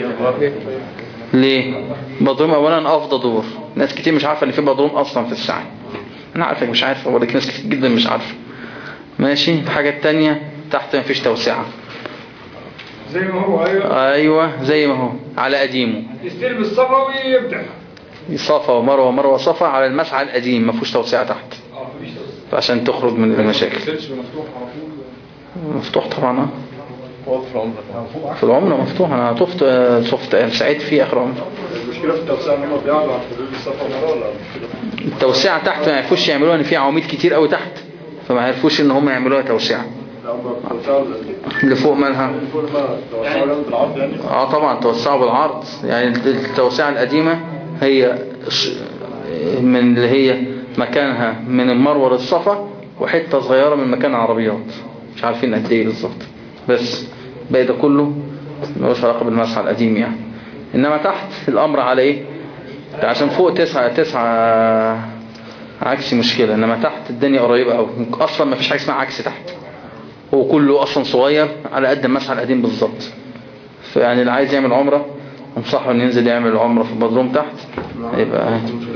ليه بدروم أولا أفضل دور ناس كتير مش عارفة إن في بدروم أصلا في السعي أنا عارفك مش عارفة ولكن ناس كتير جدا مش عارفة ماشي الحاجة التانية تحت مفيش توسعة زي ما هو أيوه ايوه زي ما هو على قديمه يستلم الصفا ويبدأ صفا ومروه ومروه صفا على المسعى القديم ما فيهوش توسعه تحت اه مفيش توسع. فعشان تخرج من المشاكل مفتوح على طول مفتوح طبعا اه هو في العمر في العمره مفتوح انا طفت آه، طفت آه، سعيد فيه اخر عمره المشكله في التوسعه ان هم بيقعدوا على حدود الصفا مره ولا التوسعه تحت ما يعرفوش يعملوها ان في عواميد كتير قوي تحت فما عرفوش ان هم يعملوها توسعه لا هم بيتوسعوا اللي فوق مالها كل ما توسعوا جنب العرض يعني اه طبعا توسعوا بالعرض يعني التوسعة القديمة هي ش- من اللي هي مكانها من المروة للصفا وحتة صغيرة من مكان العربيات مش عارفين قد ايه بالظبط بس باقي ده كله ملوش علاقة بالمسعى القديم يعني انما تحت الامر على ايه عشان فوق تسعة تسعة عكسي مشكلة انما تحت الدنيا قريبة قوي اصلا ما فيش حاجة اسمها عكس تحت هو كله اصلا صغير على قد المسعى القديم بالظبط فيعني اللي عايز يعمل عمرة انصحه ان ينزل يعمل عمره في البدروم تحت يبقى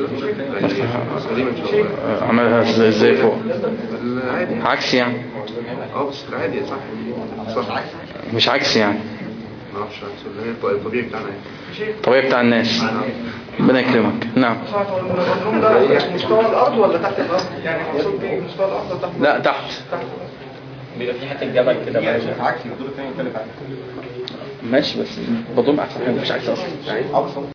عملها ازاي ازاي فوق العادي عكس يعني اه بس العادي صح صح مش عكس يعني ما اعرفش اللي هي الطبيعي بتاعنا يعني الطبيعي بتاع الناس ربنا يكرمك نعم البدروم ده مستوى الارض ولا تحت الارض؟ يعني مقصود بيه مستوى الارض ولا تحت لا تحت بيبقى في حته جبل كده ماشي عكس الدور الثاني مختلف عنه ماشي بس البدروم احسن حاجه مفيش عكس اصلا